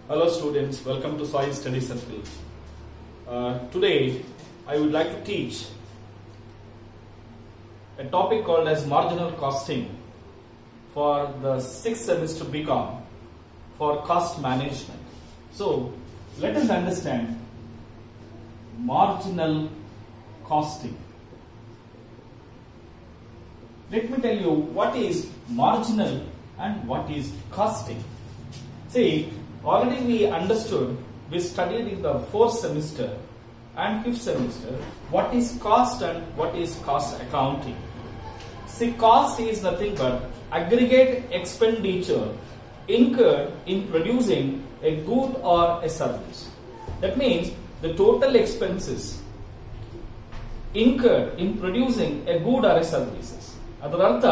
Hello students, welcome to Soil Study Circle. Uh, today I would like to teach a topic called as marginal costing for the sixth semester BCom for cost management. So let us understand marginal costing. Let me tell you what is marginal and what is costing. See, already we understood, we studied in the fourth semester and fifth semester what is cost and what is cost accounting. See, cost is nothing but aggregate expenditure incurred in producing a good or a service. That means the total expenses incurred in producing a good or a services. ಅದರ ಅರ್ಥ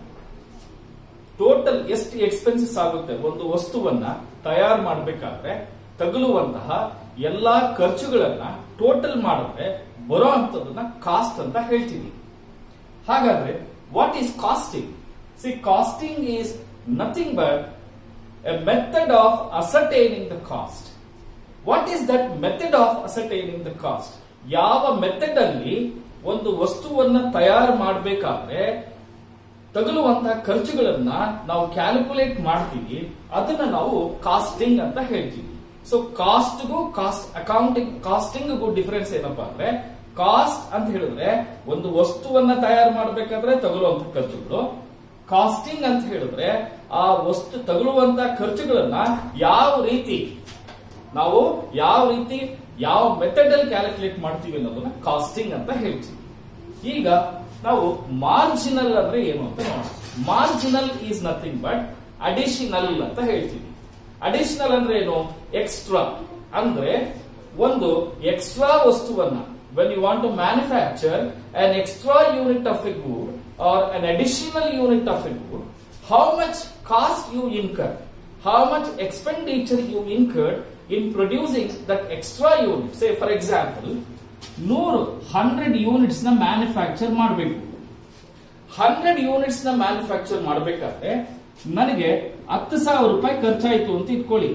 total ಎಷ್ಟು expenses ಆಗುತ್ತೆ ಒಂದು ವಸ್ತುವನ್ನ ತಯಾರು ಮಾಡಬೇಕಾದ್ರೆ ತಗುಲುವಂತಹ ಎಲ್ಲಾ ಖರ್ಚುಗಳನ್ನ total ಮಾಡಿದ್ರೆ ಬರೋ ಅಂತದನ್ನ ಕಾಸ್ಟ್ ಅಂತ ಹೇಳ್ತೀವಿ ಹಾಗಾದ್ರೆ what is costing see costing is nothing but a method of ascertaining the cost what is that method of ascertaining the cost ಯಾವ ಮೆಥಡ್ ಅಲ್ಲಿ ಒಂದು ವಸ್ತುವನ್ನ ತಯಾರು ಮಾಡಬೇಕಾದ್ರೆ ತಗುಲುವಂತಹ ಖರ್ಚುಗಳನ್ನ ನಾವು ಕ್ಯಾಲ್ಕುಲೇಟ್ ಮಾಡ್ತೀವಿ ಅದನ್ನ ನಾವು ಕಾಸ್ಟಿಂಗ್ ಅಂತ ಹೇಳ್ತೀವಿ ಸೊ ಕಾಸ್ಟ್ಗೂ ಕಾಸ್ಟ್ ಅಕೌಂಟಿಂಗ್ ಕಾಸ್ಟಿಂಗ್ಗೂ ಡಿಫರೆನ್ಸ್ ಏನಪ್ಪಾ ಅಂದ್ರೆ ಕಾಸ್ಟ್ ಅಂತ ಹೇಳಿದ್ರೆ ಒಂದು ವಸ್ತುವನ್ನ ತಯಾರು ಮಾಡಬೇಕಾದ್ರೆ ತಗುಲುವಂತ ಖರ್ಚುಗಳು ಕಾಸ್ಟಿಂಗ್ ಅಂತ ಹೇಳಿದ್ರೆ ಆ ವಸ್ತು ತಗುಲುವಂತ ಖರ್ಚುಗಳನ್ನ ಯಾವ ರೀತಿ ನಾವು ಯಾವ ರೀತಿ ಯಾವ ಮೆಥಡ್ ಅಲ್ಲಿ ಕ್ಯಾಲ್ಕುಲೇಟ್ ಮಾಡ್ತೀವಿ ಅನ್ನೋದನ್ನ ಕಾಸ್ಟಿಂಗ್ ಅಂತ ಹೇಳ್ತೀವಿ ಈಗ ನಾವು ಮಾರ್ಜಿನಲ್ ಅಂದ್ರೆ ಏನು ಅಂತ ನೋಡೋಣ marginal is nothing but additional ಅಂತ ಹೇಳ್ತೀವಿ ಅಡಿಷನಲ್ ಅಂದ್ರೆ ಏನು ಎಕ್ಸ್ಟ್ರಾ ಅಂದ್ರೆ ಒಂದು ಎಕ್ಸ್ಟ್ರಾ ವಸ್ತುವನ್ನ when you want to manufacture an extra unit of a good or an additional unit of a good how much cost you incur how much expenditure you incurred in producing that extra unit say for example ನೂರು hundred units ನ manufacture ಮಾಡಬೇಕು hundred units ನ manufacture ಮಾಡಬೇಕಾದ್ರೆ ನನಗೆ ಹತ್ತು ಸಾವಿರ ರೂಪಾಯಿ ಖರ್ಚಾಯ್ತು ಅಂತ ಇಟ್ಕೊಳ್ಳಿ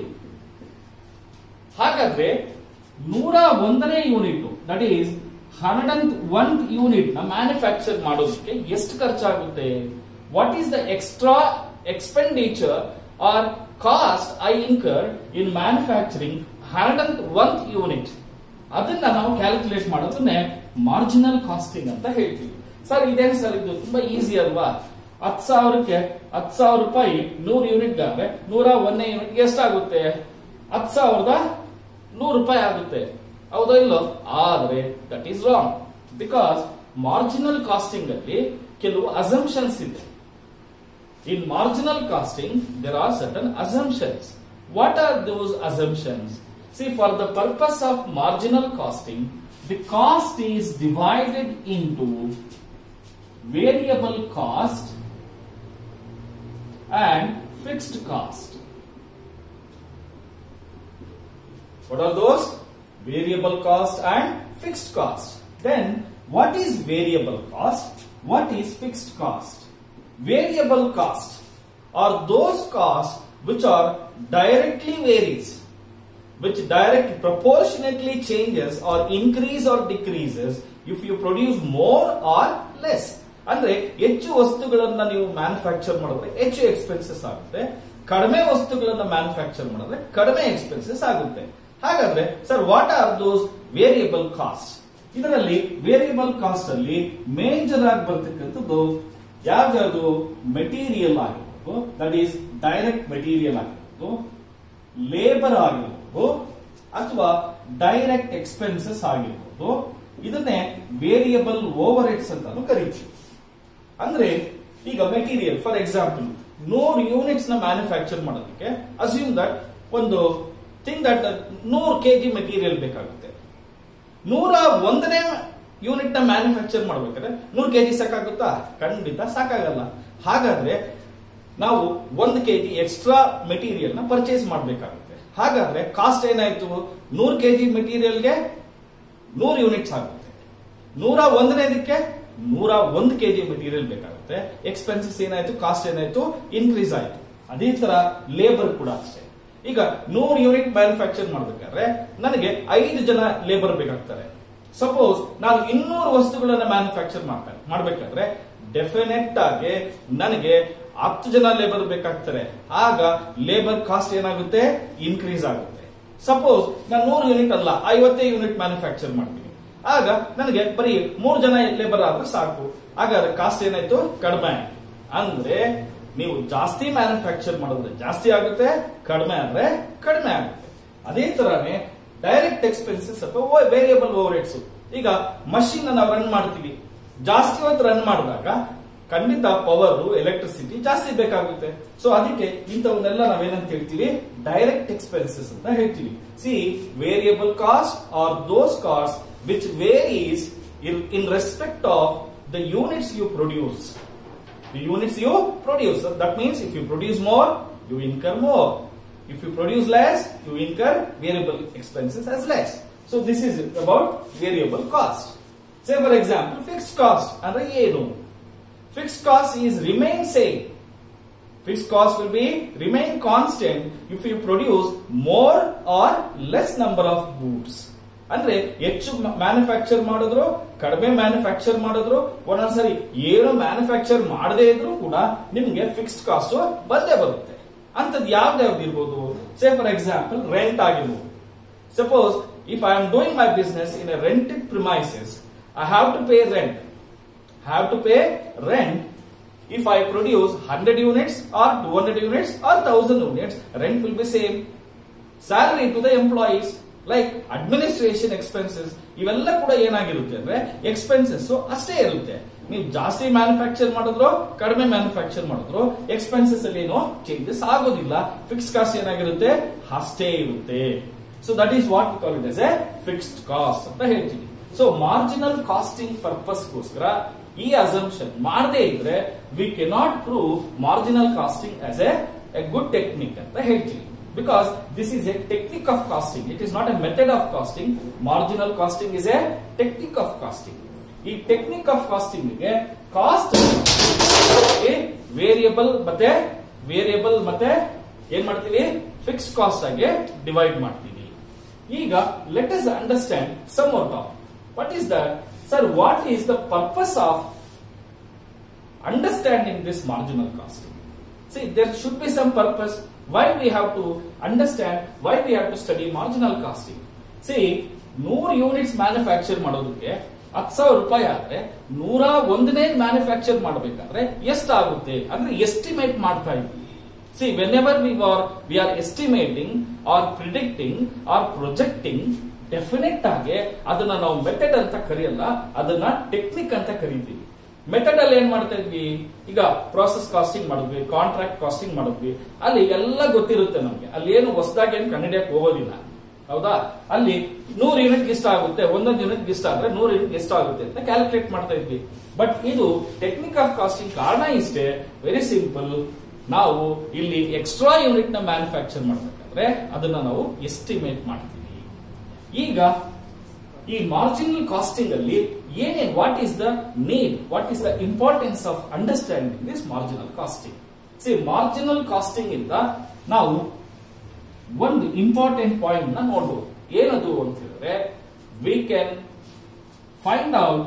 ಹಾಗಾದ್ರೆ ನೂರ ಒಂದನೇ unit that is hundred and one unit ನ ಮ್ಯಾನುಫ್ಯಾಕ್ಚರ್ ಮಾಡೋದಕ್ಕೆ ಎಷ್ಟು ಖರ್ಚಾಗುತ್ತೆ what is the extra expenditure or cost I incur in manufacturing hundred and one unit ಅದನ್ನ ನಾವು ಕ್ಯಾಲ್ಕುಲೇಟ್ ಮಾಡೋದನ್ನೇ ಮಾರ್ಜಿನಲ್ ಕಾಸ್ಟಿಂಗ್ ಅಂತ ಹೇಳ್ತೀವಿ ಸರ್ ಇದೇನು ಸರ್ ಇದು ತುಂಬಾ ಈಸಿ ಅಲ್ವಾ ಹತ್ತು ಸಾವಿರಕ್ಕೆ ಹತ್ತು ಸಾವಿರ ರೂಪಾಯಿ ನೂರು ಯೂನಿಟ್ ಆದ್ರೆ ನೂರ ಒಂದನೇ ಯೂನಿಟ್ ಎಷ್ಟಾಗುತ್ತೆ ಹತ್ತು ಸಾವಿರದ ನೂರು ರೂಪಾಯಿ ಆಗುತ್ತೆ ಹೌದೋ ಇಲ್ಲೋ ಆದ್ರೆ that is wrong because marginal costing ಅಲ್ಲಿ ಕೆಲವು ಅಸಂಪ್ಷನ್ಸ್ ಇದೆ in marginal costing there are certain assumptions what are those assumptions See, for the purpose of marginal costing, the cost is divided into variable cost and fixed cost. What are those? Variable cost and fixed cost. Then, what is variable cost? What is fixed cost? Variable cost are those costs which are directly varies which direct proportionately changes or increase or decreases if you produce more or less ಅಂದ್ರೆ ಹೆಚ್ಚು ವಸ್ತುಗಳನ್ನ ನೀವು manufacture ಮಾಡಿದ್ರೆ ಹೆಚ್ಚು expenses ಆಗುತ್ತೆ ಕಡಿಮೆ ವಸ್ತುಗಳನ್ನ manufacture ಮಾಡಿದ್ರೆ ಕಡಿಮೆ ಎಕ್ಸ್ಪೆನ್ಸಸ್ ಆಗುತ್ತೆ ಹಾಗಾದ್ರೆ sir what are those variable cost ಇದರಲ್ಲಿ ವೇರಿಯಬಲ್ ಕಾಸ್ಟ್ ಅಲ್ಲಿ ಮೇಜರ್ ಆಗಿ ಬರ್ತಕ್ಕಂಥದ್ದು ಯಾವ್ದು ಮೆಟೀರಿಯಲ್ ಆಗಿರ್ಬೋದು ದಟ್ ಈಸ್ ಡೈರೆಕ್ಟ್ ಮೆಟೀರಿಯಲ್ ಆಗಿರ್ಬೋದು ಲೇಬರ್ ಆಗಿರ್ಬೋದು ಅಥವಾ ಡೈರೆಕ್ಟ್ ಎಕ್ಸ್ಪೆನ್ಸಸ್ ಆಗಿರ್ಬೋದು ಇದನ್ನೇ ವೇರಿಯಬಲ್ ಓವರ್ ಹೆಡ್ಸ್ ಅಂತಾನು ಕರೀತೀವಿ ಅಂದ್ರೆ ಈಗ ಮೆಟೀರಿಯಲ್ ಫಾರ್ ಎಕ್ಸಾಂಪಲ್ ನೂರು ಯೂನಿಟ್ಸ್ ನ ಮ್ಯಾನುಫ್ಯಾಕ್ಚರ್ ಮಾಡೋದಕ್ಕೆ ಅಸ್ಯೂಮ್ ದಟ್ ಒಂದು ಥಿಂಗ್ ದಟ್ ನೂರು ಕೆಜಿ ಮೆಟೀರಿಯಲ್ ಬೇಕಾಗುತ್ತೆ ನೂರ ಒಂದನೇ ಯೂನಿಟ್ ನ ಮ್ಯಾನುಫ್ಯಾಕ್ಚರ್ ಮಾಡ್ಬೇಕಾದ್ರೆ ನೂರು ಕೆಜಿ ಸಾಕಾಗುತ್ತಾ ಖಂಡಿತ ಸಾಕಾಗಲ್ಲ ಹಾಗಾದ್ರೆ ನಾವು ಒಂದು ಕೆಜಿ ಎಕ್ಸ್ಟ್ರಾ ಮೆಟೀರಿಯಲ್ ನ ಪರ್ಚೇಸ್ ಮಾಡಬೇಕಾಗುತ್ತೆ ಹಾಗಾದ್ರೆ ಕಾಸ್ಟ್ ಏನಾಯ್ತು ನೂರು ಕೆಜಿ ಮೆಟೀರಿಯಲ್ಗೆ ನೂರು ಯೂನಿಟ್ಸ್ ಆಗುತ್ತೆ ನೂರ ಒಂದನೇದಕ್ಕೆ ನೂರ ಒಂದು ಕೆಜಿ ಮೆಟೀರಿಯಲ್ ಬೇಕಾಗುತ್ತೆ ಎಕ್ಸ್ಪೆನ್ಸಸ್ ಏನಾಯ್ತು ಕಾಸ್ಟ್ ಏನಾಯ್ತು ಇನ್ಕ್ರೀಸ್ ಆಯ್ತು ಅದೇ ತರ ಲೇಬರ್ ಕೂಡ ಅಷ್ಟೇ ಈಗ ನೂರು ಯೂನಿಟ್ ಮ್ಯಾನುಫ್ಯಾಕ್ಚರ್ ಮಾಡಬೇಕಾದ್ರೆ ನನಗೆ ಐದು ಜನ ಲೇಬರ್ ಬೇಕಾಗ್ತಾರೆ ಸಪೋಸ್ ನಾನು ಇನ್ನೂರು ವಸ್ತುಗಳನ್ನ ಮ್ಯಾನುಫ್ಯಾಕ್ಚರ್ ಮಾಡ್ತಾರೆ ಮಾಡ್ಬೇಕಾದ್ರೆ ಡೆಫಿನೆಟ್ ಆಗಿ ನನಗೆ ಹತ್ತು ಜನ ಲೇಬರ್ ಬೇಕಾಗ್ತಾರೆ ಆಗ ಲೇಬರ್ ಕಾಸ್ಟ್ ಏನಾಗುತ್ತೆ ಇನ್ಕ್ರೀಸ್ ಆಗುತ್ತೆ ಸಪೋಸ್ ನಾನು ನೂರು ಯೂನಿಟ್ ಅಲ್ಲ ಐವತ್ತೇ ಯೂನಿಟ್ ಮ್ಯಾನುಫ್ಯಾಕ್ಚರ್ ಮಾಡ್ತೀನಿ ಆಗ ನನಗೆ ಬರೀ ಮೂರು ಜನ ಲೇಬರ್ ಆದ್ರೆ ಸಾಕು ಆಗ ಕಾಸ್ಟ್ ಏನಾಯ್ತು ಕಡಿಮೆ ಆಯ್ತು ಅಂದ್ರೆ ನೀವು ಜಾಸ್ತಿ ಮ್ಯಾನುಫ್ಯಾಕ್ಚರ್ ಮಾಡಿದ್ರೆ ಜಾಸ್ತಿ ಆಗುತ್ತೆ ಕಡಿಮೆ ಆದ್ರೆ ಕಡಿಮೆ ಆಗುತ್ತೆ ಅದೇ ತರಾನೇ ಡೈರೆಕ್ಟ್ ಎಕ್ಸ್ಪೆನ್ಸಸ್ ಅಥವಾ ವೇರಿಯಬಲ್ ಓವರ್ ಈಗ ಮಷೀನ್ ನಾವು ರನ್ ಮಾಡ್ತೀವಿ ಜಾಸ್ತಿ ಹೊತ್ತು ರನ್ ಮಾಡಿದಾಗ ಖಂಡಿತ ಪವರ್ ಎಲೆಕ್ಟ್ರಿಸಿಟಿ ಜಾಸ್ತಿ ಬೇಕಾಗುತ್ತೆ ಸೊ ಅದಕ್ಕೆ ಇಂಥವನ್ನೆಲ್ಲ ನಾವೇನಂತ ಹೇಳ್ತೀವಿ ಡೈರೆಕ್ಟ್ ಎಕ್ಸ್ಪೆನ್ಸಸ್ ಅಂತ ಹೇಳ್ತೀವಿ see variable cost are those cost which varies in respect of the units you produce the units you produce. So that means if you produce more, you incur more. If you produce less, you incur variable expenses as less. So this is about variable cost. Say for example, fixed cost ಅಂದ್ರೆ ಏನು Fixed cost is remain same. Fixed cost will be remain constant if you produce more or less number of goods. ಅಂದ್ರೆ ಹೆಚ್ಚು manufacture ಮಾಡಿದ್ರು ಕಡಿಮೆ manufacture ಮಾಡಿದ್ರು ಒಂದೊಂದ್ಸರಿ ಏನು manufacture ಮಾಡದೇ ಇದ್ರೂ ಕೂಡ ನಿಮ್ಗೆ ಫಿಕ್ಸ್ಡ್ ಕಾಸ್ಟ್ ಬಂದೇ ಬರುತ್ತೆ ಅಂತದ್ ಯಾವ್ದು ಇರ್ಬೋದು ಸೇ ಫಾರ್ ಎಕ್ಸಾಂಪಲ್ ರೆಂಟ್ ಆಗಿರ್ಬೋದು suppose if I am doing my business in a rented premises I have to pay rent have to pay rent if I produce 100 units or 200 units or 1000 units, rent will be same. Salary to the employees, like administration expenses, ಇವೆಲ್ಲ ಕೂಡ ಏನಾಗಿರುತ್ತೆ ಅಂದ್ರೆ expenses ಅಷ್ಟೇ ಇರುತ್ತೆ ನೀವು ಜಾಸ್ತಿ manufacture ಮಾಡಿದ್ರು ಕಡಿಮೆ ಮ್ಯಾನುಫ್ಯಾಕ್ಚರ್ ಮಾಡಿದ್ರು ಎಕ್ಸ್ಪೆನ್ಸಸ್ ಅಲ್ಲಿ ಏನೋ ಚೇಂಜಸ್ ಆಗೋದಿಲ್ಲ ಫಿಕ್ಸ್ ಕಾಸ್ಟ್ ಏನಾಗಿರುತ್ತೆ ಅಷ್ಟೇ ಇರುತ್ತೆ so that is what call it as a fixed cost ಅಂತ ಹೇಳ್ತೀವಿ ಸೊ ಮಾರ್ಜಿನಲ್ ಕಾಸ್ಟಿಂಗ್ ಪರ್ಪಸ್ಗೋಸ್ಕರ ಈ ಅಸಂಪ್ಷನ್ ಮಾಡದೇ ಇದ್ರೆ we cannot prove marginal costing as a good technique ಅಂತ ಹೇಳ್ತೀವಿ because this is a technique of costing it is not a method of costing marginal costing is a technique of costing ಈ technique of costing ಗೆ cost variable ಮತ್ತೆ variable ಮತ್ತೆ ಏನ್ ಮಾಡ್ತೀವಿ fix cost ಆಗಿ divide ಮಾಡ್ತೀವಿ ಈಗ let us understand some out of what is that sir what is the purpose of understanding this marginal costing see there should be some purpose why we have to understand why we have to study marginal costing see ನೂರು units manufacture ಮಾಡೋದಕ್ಕೆ ಹತ್ತು ಸಾವಿರ ರೂಪಾಯಿ ಆದ್ರೆ ನೂರ ಒಂದನೇ manufacture ಮಾಡಬೇಕಾದ್ರೆ ಎಷ್ಟಾಗುತ್ತೆ ಅಂದ್ರೆ ಎಸ್ಟಿಮೇಟ್ ಮಾಡ್ತಾ ಇದ್ವಿ see whenever we are we are estimating or predicting or projecting definite ಆಗಿ ಅದನ್ನ ನಾವು ಮೆಥಡ್ ಅಂತ ಕರೆಯಲ್ಲ ಅದನ್ನ ಟೆಕ್ನಿಕ್ ಅಂತ ಕರಿತೀವಿ ಮೆಥಡ್ ಅಲ್ಲಿ ಏನ್ ಮಾಡ್ತಾ ಇದ್ವಿ ಈಗ ಪ್ರಾಸೆಸ್ ಕಾಸ್ಟಿಂಗ್ ಮಾಡಿದ್ವಿ ಕಾಂಟ್ರಾಕ್ಟ್ ಕಾಸ್ಟಿಂಗ್ ಮಾಡಿದ್ವಿ ಅಲ್ಲಿ ಎಲ್ಲ ಗೊತ್ತಿರುತ್ತೆ ನಮ್ಗೆ ಅಲ್ಲಿ ಏನು ಹೊಸದಾಗಿ ಏನು ಕಂಡಿಡಿಯಕ್ಕೆ ಹೋಗೋದಿಲ್ಲ ಹೌದಾ ಅಲ್ಲಿ ನೂರು ಯೂನಿಟ್ ಇಷ್ಟ ಆಗುತ್ತೆ ಒಂದೊಂದು ಯೂನಿಟ್ ಇಷ್ಟ ಆದ್ರೆ ನೂರು ಯೂನಿಟ್ ಎಷ್ಟು ಆಗುತ್ತೆ ಅಂತ ಕ್ಯಾಲ್ಕುಲೇಟ್ ಮಾಡ್ತಾ ಇದ್ವಿ ಬಟ್ ಇದು ಟೆಕ್ನಿಕ್ ಆಫ್ ಕಾಸ್ಟಿಂಗ್ ಕಾರಣ ಇಷ್ಟೇ ವೆರಿ ಸಿಂಪಲ್ ನಾವು ಇಲ್ಲಿ ಎಕ್ಸ್ಟ್ರಾ ಯೂನಿಟ್ ನ ಮ್ಯಾನುಫ್ಯಾಕ್ಚರ್ ಮಾಡ್ಬೇಕಾದ್ರೆ ಅದನ್ನ ನಾವು ಎಸ್ಟಿಮೇಟ್ ಮಾಡ್ತೀವಿ ಈಗ ಈ ಮಾರ್ಜಿನಲ್ ಕಾಸ್ಟಿಂಗ್ ಅಲ್ಲಿ ಏನೇನ್ what is the need what is the importance of understanding this marginal costing see marginal costing ಇಂದ ನಾವು ಒಂದು ಇಂಪಾರ್ಟೆಂಟ್ ಪಾಯಿಂಟ್ ನ ನೋಡ್ಬೋದು ಏನದು ಅಂತ ಹೇಳಿದ್ರೆ we can find out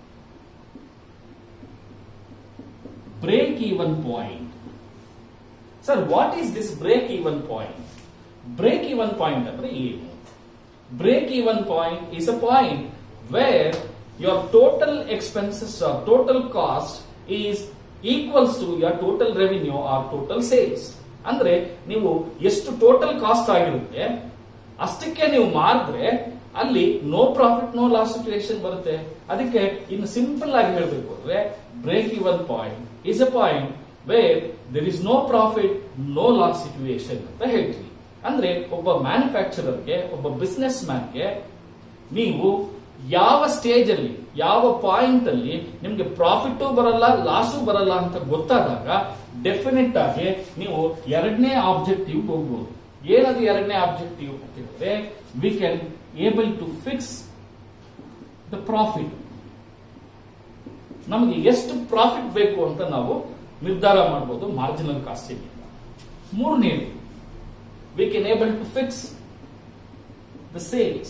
break even point sir what is this break even point break even point ಅಂದ್ರೆ ಏನು break even point is a point where your total expenses or total cost is equals to your total revenue or total sales ಅಂದ್ರೆ ನೀವು ಎಷ್ಟು total cost ಆಗಿರುತ್ತೆ ಅಷ್ಟಕ್ಕೆ ನೀವು ಮಾರಿದ್ರೆ ಅಲ್ಲಿ no profit no loss situation ಬರುತ್ತೆ ಅದಕ್ಕೆ ಇನ್ನು ಸಿಂಪಲ್ ಆಗಿ ಹೇಳಬೇಕು ಅಂದ್ರೆ break even point is a point where there is no profit no loss situation ಅಂತ ಹೇಳ್ತೀವಿ ಅಂದ್ರೆ ಒಬ್ಬ ಮ್ಯಾನುಫ್ಯಾಕ್ಚರರ್ಗೆ ಒಬ್ಬ ಬಿಸ್ನೆಸ್ ಮ್ಯಾನ್ಗೆ ನೀವು ಯಾವ ಸ್ಟೇಜ್ ಅಲ್ಲಿ ಯಾವ ಪಾಯಿಂಟ್ ಅಲ್ಲಿ ನಿಮ್ಗೆ ಪ್ರಾಫಿಟು ಬರಲ್ಲ ಲಾಸು ಬರಲ್ಲ ಅಂತ ಗೊತ್ತಾದಾಗ ಡೆಫಿನೆಟ್ ಆಗಿ ನೀವು ಎರಡನೇ ಆಬ್ಜೆಕ್ಟಿವ್ ಹೋಗ್ಬೋದು ಏನದು ಎರಡನೇ ಆಬ್ಜೆಕ್ಟಿವ್ ಅಂತ ಹೇಳಿದ್ರೆ we can able to fix the profit ನಮಗೆ ಎಷ್ಟು ಪ್ರಾಫಿಟ್ ಬೇಕು ಅಂತ ನಾವು ನಿರ್ಧಾರ ಮಾಡಬಹುದು ಮಾರ್ಜಿನಲ್ ಕಾಸ್ಟಿಂಗ್ ಮೂರನೇದು we can able to fix the sales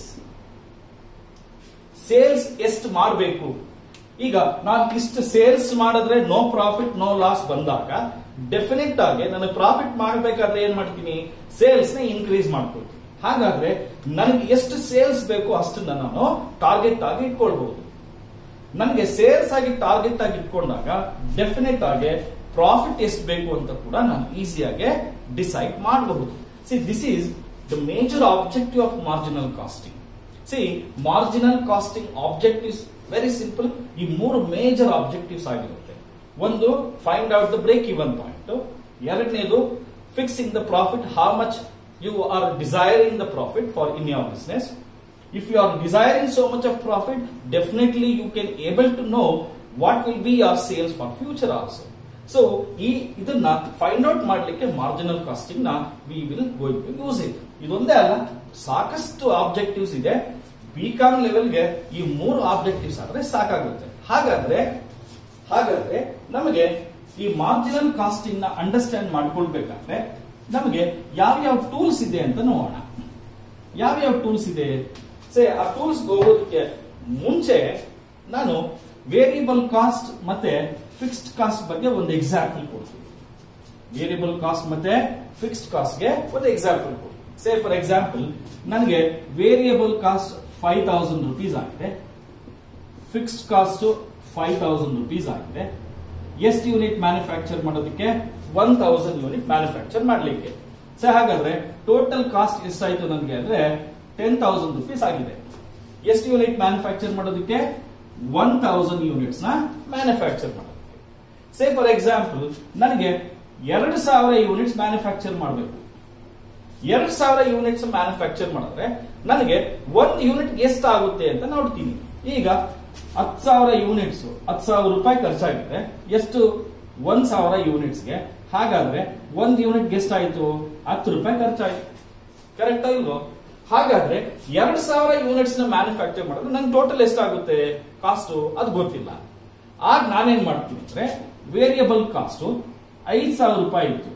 sales ಎಷ್ಟು ಮಾಡಬೇಕು ಈಗ ನಾನು ಇಷ್ಟು ಸೇಲ್ಸ್ ಮಾಡಿದ್ರೆ ನೋ ಪ್ರಾಫಿಟ್ ನೋ ಲಾಸ್ ಬಂದಾಗ ಡೆಫಿನೆಟ್ ಆಗಿ ನನಗೆ ಪ್ರಾಫಿಟ್ ಮಾಡಬೇಕಾದ್ರೆ ಏನ್ ಮಾಡ್ತೀನಿ ಸೇಲ್ಸ್ ನ ಇನ್ಕ್ರೀಸ್ ಮಾಡ್ಕೊಳ್ತೀನಿ ಹಾಗಾದ್ರೆ ನನಗೆ ಎಷ್ಟು ಸೇಲ್ಸ್ ಬೇಕು ಅಷ್ಟನ್ನ ನಾನು ಟಾರ್ಗೆಟ್ ಆಗಿ ಇಟ್ಕೊಳ್ಬಹುದು ನನಗೆ ಸೇಲ್ಸ್ ಆಗಿ ಟಾರ್ಗೆಟ್ ಆಗಿ ಇಟ್ಕೊಂಡಾಗ ಡೆಫಿನೆಟ್ ಆಗಿ ಪ್ರಾಫಿಟ್ ಎಷ್ಟು ಬೇಕು ಅಂತ ಕೂಡ ನಾನು ಈಸಿಯಾಗಿ ಡಿಸೈಡ್ ಮಾಡಬಹುದು see this is the major objective of marginal costing see marginal costing objectives very simple ಈ ಮೂರು ಮೇಜರ್ ಆಬ್ಜೆಕ್ಟಿವ್ಸ್ ಆಗಿರುತ್ತೆ ಒಂದು find out the break even point ಎರಡನೇದು fixing the profit how much you are desiring the profit for in your business if you are desiring so much of profit definitely you can able to know what will be your sales for future also so ಈ ಇದನ್ನ find out ಮಾಡ್ಲಿಕ್ಕೆ marginal costing ನ we will going to use it ಇದೊಂದೇ ಅಲ್ಲ ಸಾಕಷ್ಟು objectives ಇದೆ B com ಲೆವೆಲ್ಗೆ ಈ ಮೂರು ಆಬ್ಜೆಕ್ಟಿವ್ಸ್ ಆದ್ರೆ ಸಾಕಾಗುತ್ತೆ ಹಾಗಾದ್ರೆ ಹಾಗಾದ್ರೆ ನಮಗೆ ಈ ಮಾರ್ಜಿನಲ್ ಕಾಸ್ಟಿಂಗ್ ನ ಅಂಡರ್ಸ್ಟ್ಯಾಂಡ್ ಮಾಡ್ಕೊಳ್ಬೇಕಾದ್ರೆ ನಮಗೆ ಯಾವ ಯಾವ ಟೂಲ್ಸ್ ಇದೆ ಅಂತ ನೋಡೋಣ ಯಾವ ಯಾವ ಟೂಲ್ಸ್ ಇದೆ ಸೇ ಆ ಟೂಲ್ಸ್ ಹೋಗೋದಕ್ಕೆ ಮುಂಚೆ ನಾನು ವೇರಿಯಬಲ್ ಕಾಸ್ಟ್ ಮತ್ತೆ ಫಿಕ್ಸ್ಡ್ ಕಾಸ್ಟ್ ಬಗ್ಗೆ ಒಂದು ಎಕ್ಸಾಂಪಲ್ ಕೊಡ್ತೀನಿ ವೇರಿಯಬಲ್ ಕಾಸ್ಟ್ ಮತ್ತೆ ಫಿಕ್ಸ್ಡ್ ಕಾಸ್ಟ್ ಗೆ ಒಂದು ಎಕ್ಸಾಂಪಲ್ ಕೊಡ್ತೀನಿ ಸೇ ಫಾರ್ ಎಕ್ಸಾಂಪಲ್ ನನಗೆ variable cost five thousand rupees ಆಗಿದೆ fixed cost five thousand rupees ಆಗಿದೆ ಎಷ್ಟು ಯೂನಿಟ್ ಮ್ಯಾನುಫ್ಯಾಕ್ಚರ್ ಮಾಡೋದಕ್ಕೆ ಒನ್ ತೌಸಂಡ್ ಯೂನಿಟ್ ಮ್ಯಾನುಫ್ಯಾಕ್ಚರ್ ಮಾಡ್ಲಿಕ್ಕೆ ಸೊ ಹಾಗಾದ್ರೆ ಟೋಟಲ್ ಕಾಸ್ಟ್ ಎಷ್ಟಾಯ್ತು ನನಗೆ ಅಂದ್ರೆ ಟೆನ್ ತೌಸಂಡ್ ರುಪೀಸ್ ಆಗಿದೆ ಎಷ್ಟು ಯೂನಿಟ್ ಮ್ಯಾನುಫ್ಯಾಕ್ಚರ್ ಮಾಡೋದಕ್ಕೆ ಒನ್ ತೌಸಂಡ್ ಯೂನಿಟ್ಸ್ ನ ಮ್ಯಾನುಫ್ಯಾಕ್ಚರ್ ಮಾಡೋದಕ್ಕೆ ಸೇ ಫಾರ್ ಎಕ್ಸಾಂಪಲ್ ನನಗೆ ಎರಡು ಸಾವಿರ ಯೂನಿಟ್ಸ್ ಮ್ಯಾನುಫ್ಯಾಕ್ಚರ್ ಮಾಡಬೇಕು ಎರಡು ಸಾವಿರ ಯೂನಿಟ್ಸ್ ಮ್ಯಾನುಫ್ಯಾಕ್ಚರ್ ಮಾಡಿದ್ರೆ ನನಗೆ ಒಂದ್ ಯೂನಿಟ್ ಎಷ್ಟಾಗುತ್ತೆ ಅಂತ ನೋಡ್ತೀನಿ ಈಗ ಹತ್ತು ಸಾವಿರ ಯೂನಿಟ್ಸ್ ಹತ್ತು ಸಾವಿರ ರೂಪಾಯಿ ಖರ್ಚಾಗಿದೆ ಎಷ್ಟು ಒಂದ್ ಸಾವಿರ ಯೂನಿಟ್ಸ್ಗೆ ಹಾಗಾದ್ರೆ ಒಂದ್ ಯೂನಿಟ್ ಎಷ್ಟಾಯ್ತು ಹತ್ತು ರೂಪಾಯಿ ಖರ್ಚಾಯ್ತು ಕರೆಕ್ಟ್ ಇಲ್ವೋ ಹಾಗಾದ್ರೆ ಎರಡ್ ಸಾವಿರ ಯೂನಿಟ್ಸ್ ನ ಮ್ಯಾನುಫ್ಯಾಕ್ಚರ್ ಮಾಡಿದ್ರೆ ನಂಗೆ ಟೋಟಲ್ ಎಷ್ಟಾಗುತ್ತೆ ಕಾಸ್ಟ್ ಅದು ಗೊತ್ತಿಲ್ಲ ಆಗ ನಾನೇನ್ ಮಾಡ್ತೀನಿ ಅಂದ್ರೆ ವೇರಿಯಬಲ್ ಕಾಸ್ಟ್ ಐದ್ ಸಾವಿರ ರೂಪಾಯಿ ಇತ್ತು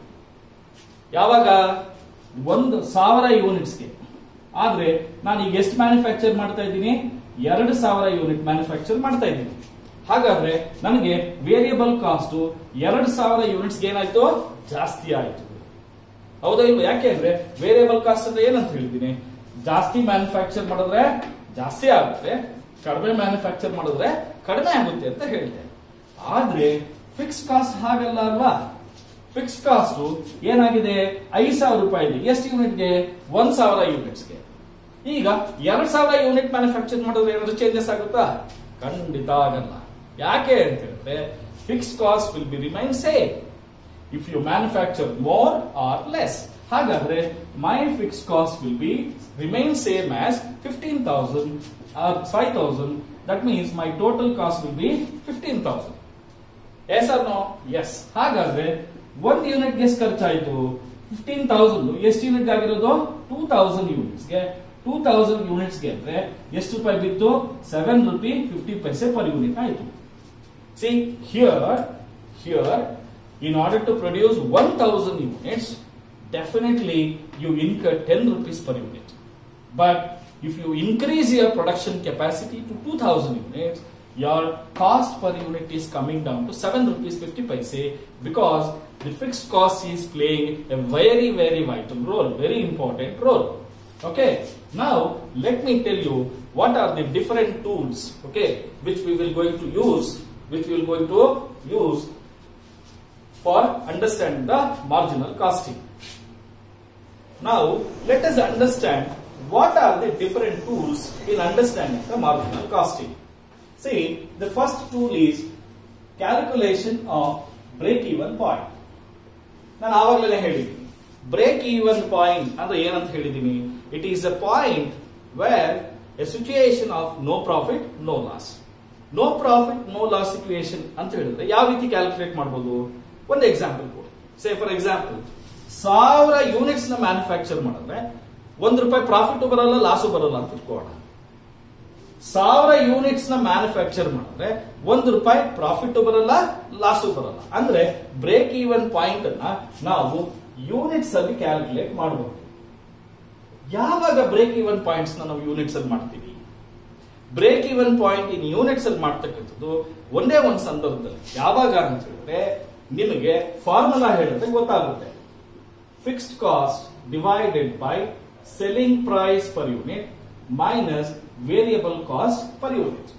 ಯಾವಾಗ ಒಂದು ಸಾವಿರ ಯೂನಿಟ್ಸ್ಗೆ ಆದ್ರೆ ನಾನು ಈಗ ಎಷ್ಟು ಮ್ಯಾನುಫ್ಯಾಕ್ಚರ್ ಮಾಡ್ತಾ ಇದ್ದೀನಿ ಎರಡು ಸಾವಿರ ಯೂನಿಟ್ ಮ್ಯಾನುಫ್ಯಾಕ್ಚರ್ ಮಾಡ್ತಾ ಇದ್ದೀನಿ ಹಾಗಾದ್ರೆ ನನಗೆ ವೇರಿಯಬಲ್ ಕಾಸ್ಟ್ ಎರಡು ಸಾವಿರ ಯೂನಿಟ್ಸ್ಗೆ ಏನಾಯ್ತು ಜಾಸ್ತಿ ಆಯ್ತು ಹೌದಾ ಇಲ್ವಾ ಯಾಕೆ ಅಂದ್ರೆ ವೇರಿಯಬಲ್ ಕಾಸ್ಟ್ ಅಂದ್ರೆ ಏನಂತ ಹೇಳಿದ್ದೀನಿ ಜಾಸ್ತಿ ಮ್ಯಾನುಫ್ಯಾಕ್ಚರ್ ಮಾಡಿದ್ರೆ ಜಾಸ್ತಿ ಆಗುತ್ತೆ ಕಡಿಮೆ ಮ್ಯಾನುಫ್ಯಾಕ್ಚರ್ ಮಾಡಿದ್ರೆ ಕಡಿಮೆ ಆಗುತ್ತೆ ಅಂತ ಹೇಳಿದೆ ಆದ್ರೆ ಫಿಕ್ಸ್ ಕಾಸ್ಟ್ ಹಾಗಲ್ಲ ಅಲ್ವಾ ಫಿಕ್ಸ್ ಕಾಸ್ಟ್ ಏನಾಗಿದೆ ಐದು ಸಾವಿರ ರೂಪಾಯಿ ಇದೆ ಎಷ್ಟು ಯೂನಿಟ್ಗೆ ಒಂದ್ ಸಾವಿರ ಯೂನಿಟ್ಸ್ಗೆ ಈಗ ಎರಡ್ ಸಾವಿರ ಯೂನಿಟ್ ಮ್ಯಾನುಫ್ಯಾಕ್ಚರ್ ಮಾಡಿದ್ರೆ ಏನಾದ್ರು ಚೇಂಜಸ್ ಆಗುತ್ತಾ ಖಂಡಿತ ಆಗಲ್ಲ ಯಾಕೆ ಅಂತ ಹೇಳಿದ್ರೆ fix cost will be remain same if you manufacture more or less ಹಾಗಾದ್ರೆ my fix cost will be remain same as fifteen thousand or five thousand that means my total cost will be fifteen thousand yes or no yes ಹಾಗಾದ್ರೆ ಒಂದ್ unit ಎಷ್ಟು ಖರ್ಚಾಯ್ತು fifteen thousand ಎಷ್ಟು unit ಆಗಿರೋದು two thousand ಯೂನಿಟ್ಸ್ಗೆ two thousand ಯೂನಿಟ್ಸ್ಗೆ ಅಂದ್ರೆ ಎಷ್ಟು ರೂಪಾಯಿ ಬಿತ್ತು seven rupee fifty paise per unit ಆಯ್ತು C here here in order to produce 1000 units, definitely you incur 10 rupees per unit. But if you increase your production capacity to 2000 units, your cost per unit is coming down to 7 rupees 50 paise because the fixed cost is playing a very very vital role, very important role. Okay, now let me tell you what are the different tools, okay, which we will going to use, which we will going to use for understand the marginal costing. Now, let us understand what are the different tools in understanding the marginal costing. See, the first tool is calculation of break-even point. ನಾನು ಆವಾಗಲೇ ಹೇಳಿದ್ದೀನಿ break even point ಅಂದ್ರೆ ಏನಂತ ಹೇಳಿದ್ದೀನಿ it is a point where a situation of no profit no loss no profit no loss situation ಅಂತ ಹೇಳಿದ್ರೆ ಯಾವ ರೀತಿ ಕ್ಯಾಲ್ಕುಲೇಟ್ ಮಾಡಬಹುದು ಒಂದು ಎಕ್ಸಾಂಪಲ್ ಕೊಡಿ ಸೇ ಫಾರ್ ಎಕ್ಸಾಂಪಲ್ ಸಾವಿರ ಯೂನಿಟ್ಸ್ ನ ಮ್ಯಾನುಫ್ಯಾಕ್ಚರ್ ಮಾಡಿದ್ರೆ ಒಂದ್ ರೂಪಾಯಿ ಪ್ರಾಫಿಟ್ ಬರಲ್ಲ ಲಾಸು ಬರಲ್ಲ ಅಂತ ಇಟ್ಕೋಣ ಸಾವಿರ ಯೂನಿಟ್ಸ್ ನ ಮ್ಯಾನುಫ್ಯಾಕ್ಚರ್ ಮಾಡಿದ್ರೆ ಒಂದು ರೂಪಾಯಿ ಪ್ರಾಫಿಟ್ ಬರಲ್ಲ ಲಾಸು ಬರಲ್ಲ ಅಂದ್ರೆ ಬ್ರೇಕ್ ಈವನ್ ಪಾಯಿಂಟ್ ಅನ್ನ ನಾವು ಯೂನಿಟ್ಸ್ ಅಲ್ಲಿ ಕ್ಯಾಲ್ಕುಲೇಟ್ ಮಾಡಬಹುದು ಯಾವಾಗ ಬ್ರೇಕ್ ಇವನ್ ಪಾಯಿಂಟ್ಸ್ ನಾವು ಯೂನಿಟ್ಸ್ ಅಲ್ಲಿ ಮಾಡ್ತೀವಿ break even point in units ಅಲ್ಲಿ ಮಾಡ್ತಕ್ಕಂಥದ್ದು ಒಂದೇ ಒಂದು ಸಂದರ್ಭದಲ್ಲಿ ಯಾವಾಗ ಅಂತ ಹೇಳಿದ್ರೆ ನಿಮಗೆ ಫಾರ್ಮುಲಾ ಹೇಳಿದ್ರೆ ಗೊತ್ತಾಗುತ್ತೆ fixed cost divided by selling price per unit minus variable cost per unit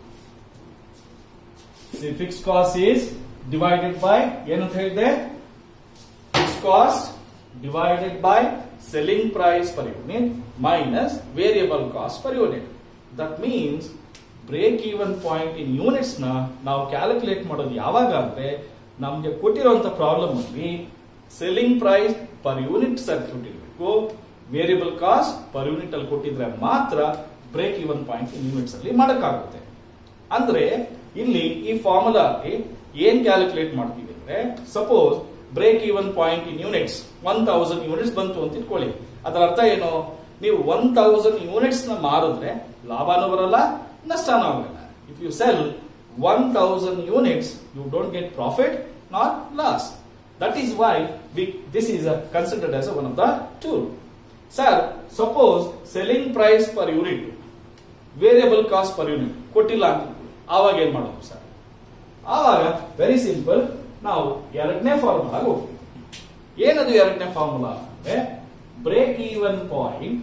fixed cost is divided by ಏನಂತ ಹೇಳಿದೆ fixed cost divided by selling price per unit minus variable cost per unit that means break even point in units ನ ನಾವು calculate ಮಾಡೋದು ಯಾವಾಗ ಅಂದ್ರೆ ನಮ್ಗೆ ಕೊಟ್ಟಿರುವಂತ problem ಅಲ್ಲಿ selling price per unit circuit ಇರಬೇಕು ವೇರಿಯಬಲ್ ಕಾಸ್ಟ್ ಪರ್ ಯೂನಿಟ್ ಅಲ್ಲಿ ಕೊಟ್ಟಿದ್ರೆ ಮಾತ್ರ break even point in units ಅಲ್ಲಿ ಮಾಡಕ್ಕಾಗುತ್ತೆ ಅಂದ್ರೆ ಇಲ್ಲಿ ಈ ಫಾರ್ಮುಲಾ ಅಲ್ಲಿ ಏನ್ ಕ್ಯಾಲ್ಕುಲೇಟ್ ಮಾಡ್ತೀವಿ ಅಂದ್ರೆ suppose break even point in units one thousand units ಬಂತು ಅಂತ ಇಟ್ಕೊಳ್ಳಿ ಅದರ ಅರ್ಥ ಏನು ನೀವು ಒನ್ ತೌಸಂಡ್ ಯೂನಿಟ್ಸ್ ನ ಮಾರಿದ್ರೆ ಲಾಭನೂ ಬರಲ್ಲ ನಷ್ಟನೂ ಆಗಲ್ಲ if you sell one thousand units you don't get profit not loss that is why this is considered as one of the tool sir suppose selling price per unit variable cost per unit ಕೊಟ್ಟಿಲ್ಲ ಅಂತ ಆವಾಗ ಏನ್ ಮಾಡೋದು sir ಆವಾಗ very simple ನಾವು ಎರಡನೇ formula ಹೋಗ್ತೀವಿ ಏನದು ಎರಡನೇ ಫಾರ್ಮುಲಾ ಅಂದ್ರೆ break even point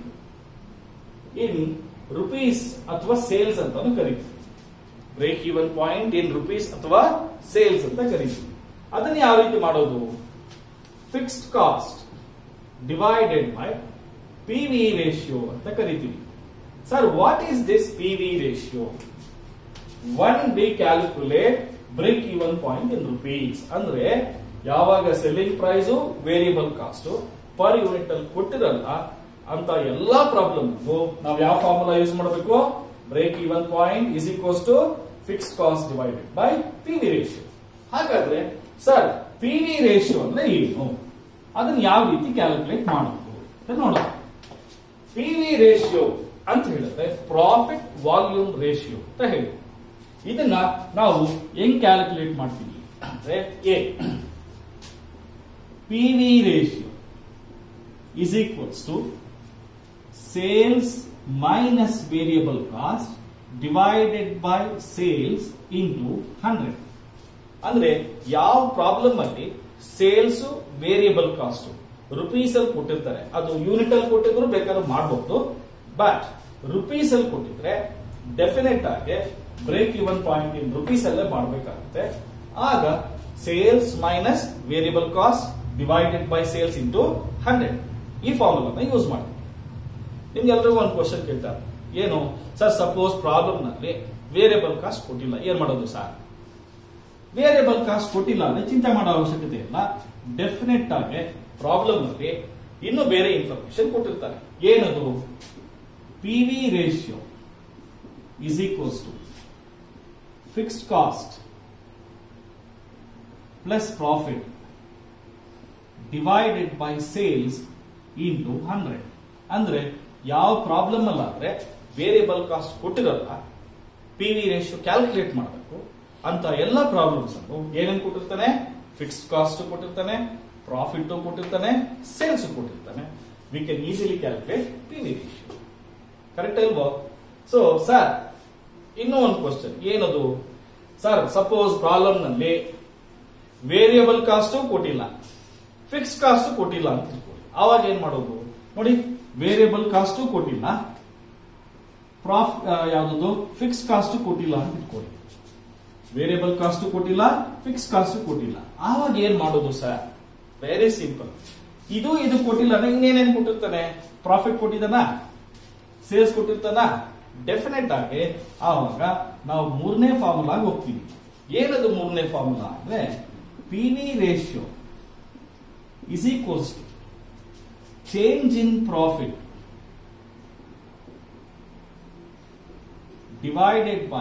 in rupees ಅಥವಾ ಸೇಲ್ಸ್ ಅಂತಾನು ಕರಿತೀವಿ break even point in rupees ಅಥವಾ ಸೇಲ್ಸ್ ಅಂತ ಕರಿತೀವಿ ಅದನ್ನ ಯಾವ ರೀತಿ ಮಾಡೋದು fixed cost divided by P V ratio ಅಂತ ಕರಿತೀವಿ sir what is this P V ratio when we calculate break even point in rupees ಅಂದ್ರೆ ಯಾವಾಗ selling price variable cost per unit ಅಲ್ಲಿ ಕೊಟ್ಟಿರಲ್ಲ ಅಂತ ಎಲ್ಲಾ ಪ್ರಾಬ್ಲಮ್ ನಾವು ಯಾವ ಫಾರ್ಮುಲಾ ಯೂಸ್ ಮಾಡಬೇಕು break even point is equals to fix cost divided by P V ratio ಹಾಗಾದ್ರೆ ಸರ್ ಪಿ ವಿ ರೇಷಿಯೋ ಅಂದ್ರೆ ಏನು ಅದನ್ನ ಯಾವ ರೀತಿ ಕ್ಯಾಲ್ಕುಲೇಟ್ ಮಾಡಬಹುದು ಅಂತ ನೋಡೋಣ ಪಿ ವಿ ರೇಷಿಯೋ ಅಂತ ಹೇಳಿದ್ರೆ ಪ್ರಾಫಿಟ್ ವಾಲ್ಯೂಮ್ ರೇಷಿಯೋ ಅಂತ ಹೇಳಿ ಇದನ್ನ ನಾವು ಹೆಂಗ್ ಕ್ಯಾಲ್ಕುಲೇಟ್ ಮಾಡ್ತೀವಿ ಅಂದ್ರೆ a P V ratio is equals to sales minus variable cost divided by sales into hundred ಅಂದ್ರೆ ಯಾವ ಪ್ರಾಬ್ಲಮ್ ಅಲ್ಲಿ ಸೇಲ್ಸ್ ವೇರಿಯಬಲ್ ಕಾಸ್ಟ್ ರುಪೀಸ್ ಅಲ್ಲಿ ಕೊಟ್ಟಿರ್ತಾರೆ ಅದು ಯೂನಿಟ್ ಅಲ್ಲಿ ಕೊಟ್ಟಿದ್ರು ಬೇಕಾದ್ರೂ ಮಾಡಬಹುದು ಬಟ್ ರುಪೀಸ್ ಅಲ್ಲಿ ಕೊಟ್ಟಿದ್ರೆ ಡೆಫಿನೆಟ್ ಆಗಿ break even point in rupees ಅಲ್ಲೇ ಮಾಡಬೇಕಾಗುತ್ತೆ ಆಗ sales minus variable cost divided by sales into hundred ಈ ಫಾರ್ಮುಲಾನ ಯೂಸ್ ಮಾಡಿ ನಿಮ್ಗೆ ಎಲ್ರಿಗೂ ಒಂದು ಕ್ವಶನ್ ಕೇಳ್ತಾರೆ ಏನು ಸರ್ ಸಪೋಸ್ ಪ್ರಾಬ್ಲಮ್ ನಲ್ಲಿ ವೇರಿಯಬಲ್ ಕಾಸ್ಟ್ ಕೊಟ್ಟಿಲ್ಲ ಏನ್ ಮಾಡೋದು ಸರ್ ವೇರಿಯಬಲ್ ಕಾಸ್ಟ್ ಕೊಟ್ಟಿಲ್ಲ ಅಂದ್ರೆ ಚಿಂತೆ ಮಾಡೋ ಅವಶ್ಯಕತೆ ಇಲ್ಲ ಡೆಫಿನೆಟ್ ಆಗಿ ಪ್ರಾಬ್ಲಮ್ ಅಲ್ಲಿ ಇನ್ನು ಬೇರೆ ಇನ್ಫಾರ್ಮೇಶನ್ ಕೊಟ್ಟಿರ್ತಾರೆ ಏನದು P V ratio is equals to fixed cost plus profit divided by sales into hundred ಅಂದ್ರೆ ಯಾವ ಪ್ರಾಬ್ಲಮ್ ಅಲ್ಲ ಅಂದ್ರೆ ವೇರಿಯಬಲ್ ಕಾಸ್ಟ್ ಕೊಟ್ಟಿರಲ್ಲ ಪಿ ವಿ ರೇಷಿಯೋ ಕ್ಯಾಲ್ಕುಲೇಟ್ ಮಾಡಬೇಕು ಅಂತ ಎಲ್ಲ ಪ್ರಾಬ್ಲಮ್ಸ್ ಅನ್ನು ಏನೇನು ಕೊಟ್ಟಿರ್ತಾನೆ ಫಿಕ್ಸ್ಡ್ ಕಾಸ್ಟ್ ಕೊಟ್ಟಿರ್ತಾನೆ ಪ್ರಾಫಿಟ್ ಕೊಟ್ಟಿರ್ತಾನೆ ಸೇಲ್ಸ್ ಕೊಟ್ಟಿರ್ತಾನೆ we can easily calculate P V ratio correct ಅಲ್ವಾ ಸೊ ಸರ್ ಇನ್ನೂ ಒಂದು ಕ್ವಶನ್ ಏನದು ಸರ್ ಸಪೋಸ್ ಪ್ರಾಬ್ಲಮ್ ನಲ್ಲಿ ವೇರಿಯಬಲ್ ಕಾಸ್ಟ್ ಕೊಟ್ಟಿಲ್ಲ ಫಿಕ್ಸ್ ಕಾಸ್ಟ್ ಕೊಟ್ಟಿಲ್ಲ ಅಂತ ತಿಳ್ಕೊಳ್ಳಿ ಆವಾಗ ಏನ್ ಮಾಡೋದು ನೋಡಿ ವೇರಿಯಬಲ್ ಕಾಸ್ಟ್ ಕೊಟ್ಟಿಲ್ಲ ಪ್ರಾಫ್ ಯಾವ್ದು ಫಿಕ್ಸ್ ಕಾಸ್ಟ್ ಕೊಟ್ಟಿಲ್ಲ ಅಂತ ಇಟ್ಕೊಳ್ಳಿ ವೇರಿಯಬಲ್ ಕಾಸ್ಟ್ ಕೊಟ್ಟಿಲ್ಲ ಫಿಕ್ಸ್ ಕಾಸ್ಟ್ ಕೊಟ್ಟಿಲ್ಲ ಆವಾಗ ಏನ್ ಮಾಡೋದು ಸರ್ ವೆರಿ ಸಿಂಪಲ್ ಇದು ಇದು ಕೊಟ್ಟಿಲ್ಲ ಅಂದ್ರೆ ಇನ್ನೇನೇನ್ ಕೊಟ್ಟಿರ್ತಾನೆ ಪ್ರಾಫಿಟ್ ಕೊಟ್ಟಿದ್ದಾನ ಸೇಲ್ಸ್ ಕೊಟ್ಟಿರ್ತಾನ ಡೆಫಿನೆಟ್ ಆಗಿ ಆವಾಗ ನಾವು ಮೂರನೇ ಫಾರ್ಮುಲಾಗ ಹೋಗ್ತೀವಿ ಏನದು ಮೂರನೇ ಫಾರ್ಮುಲಾ ಅಂದ್ರೆ P V ratio is equals to change in profit divided by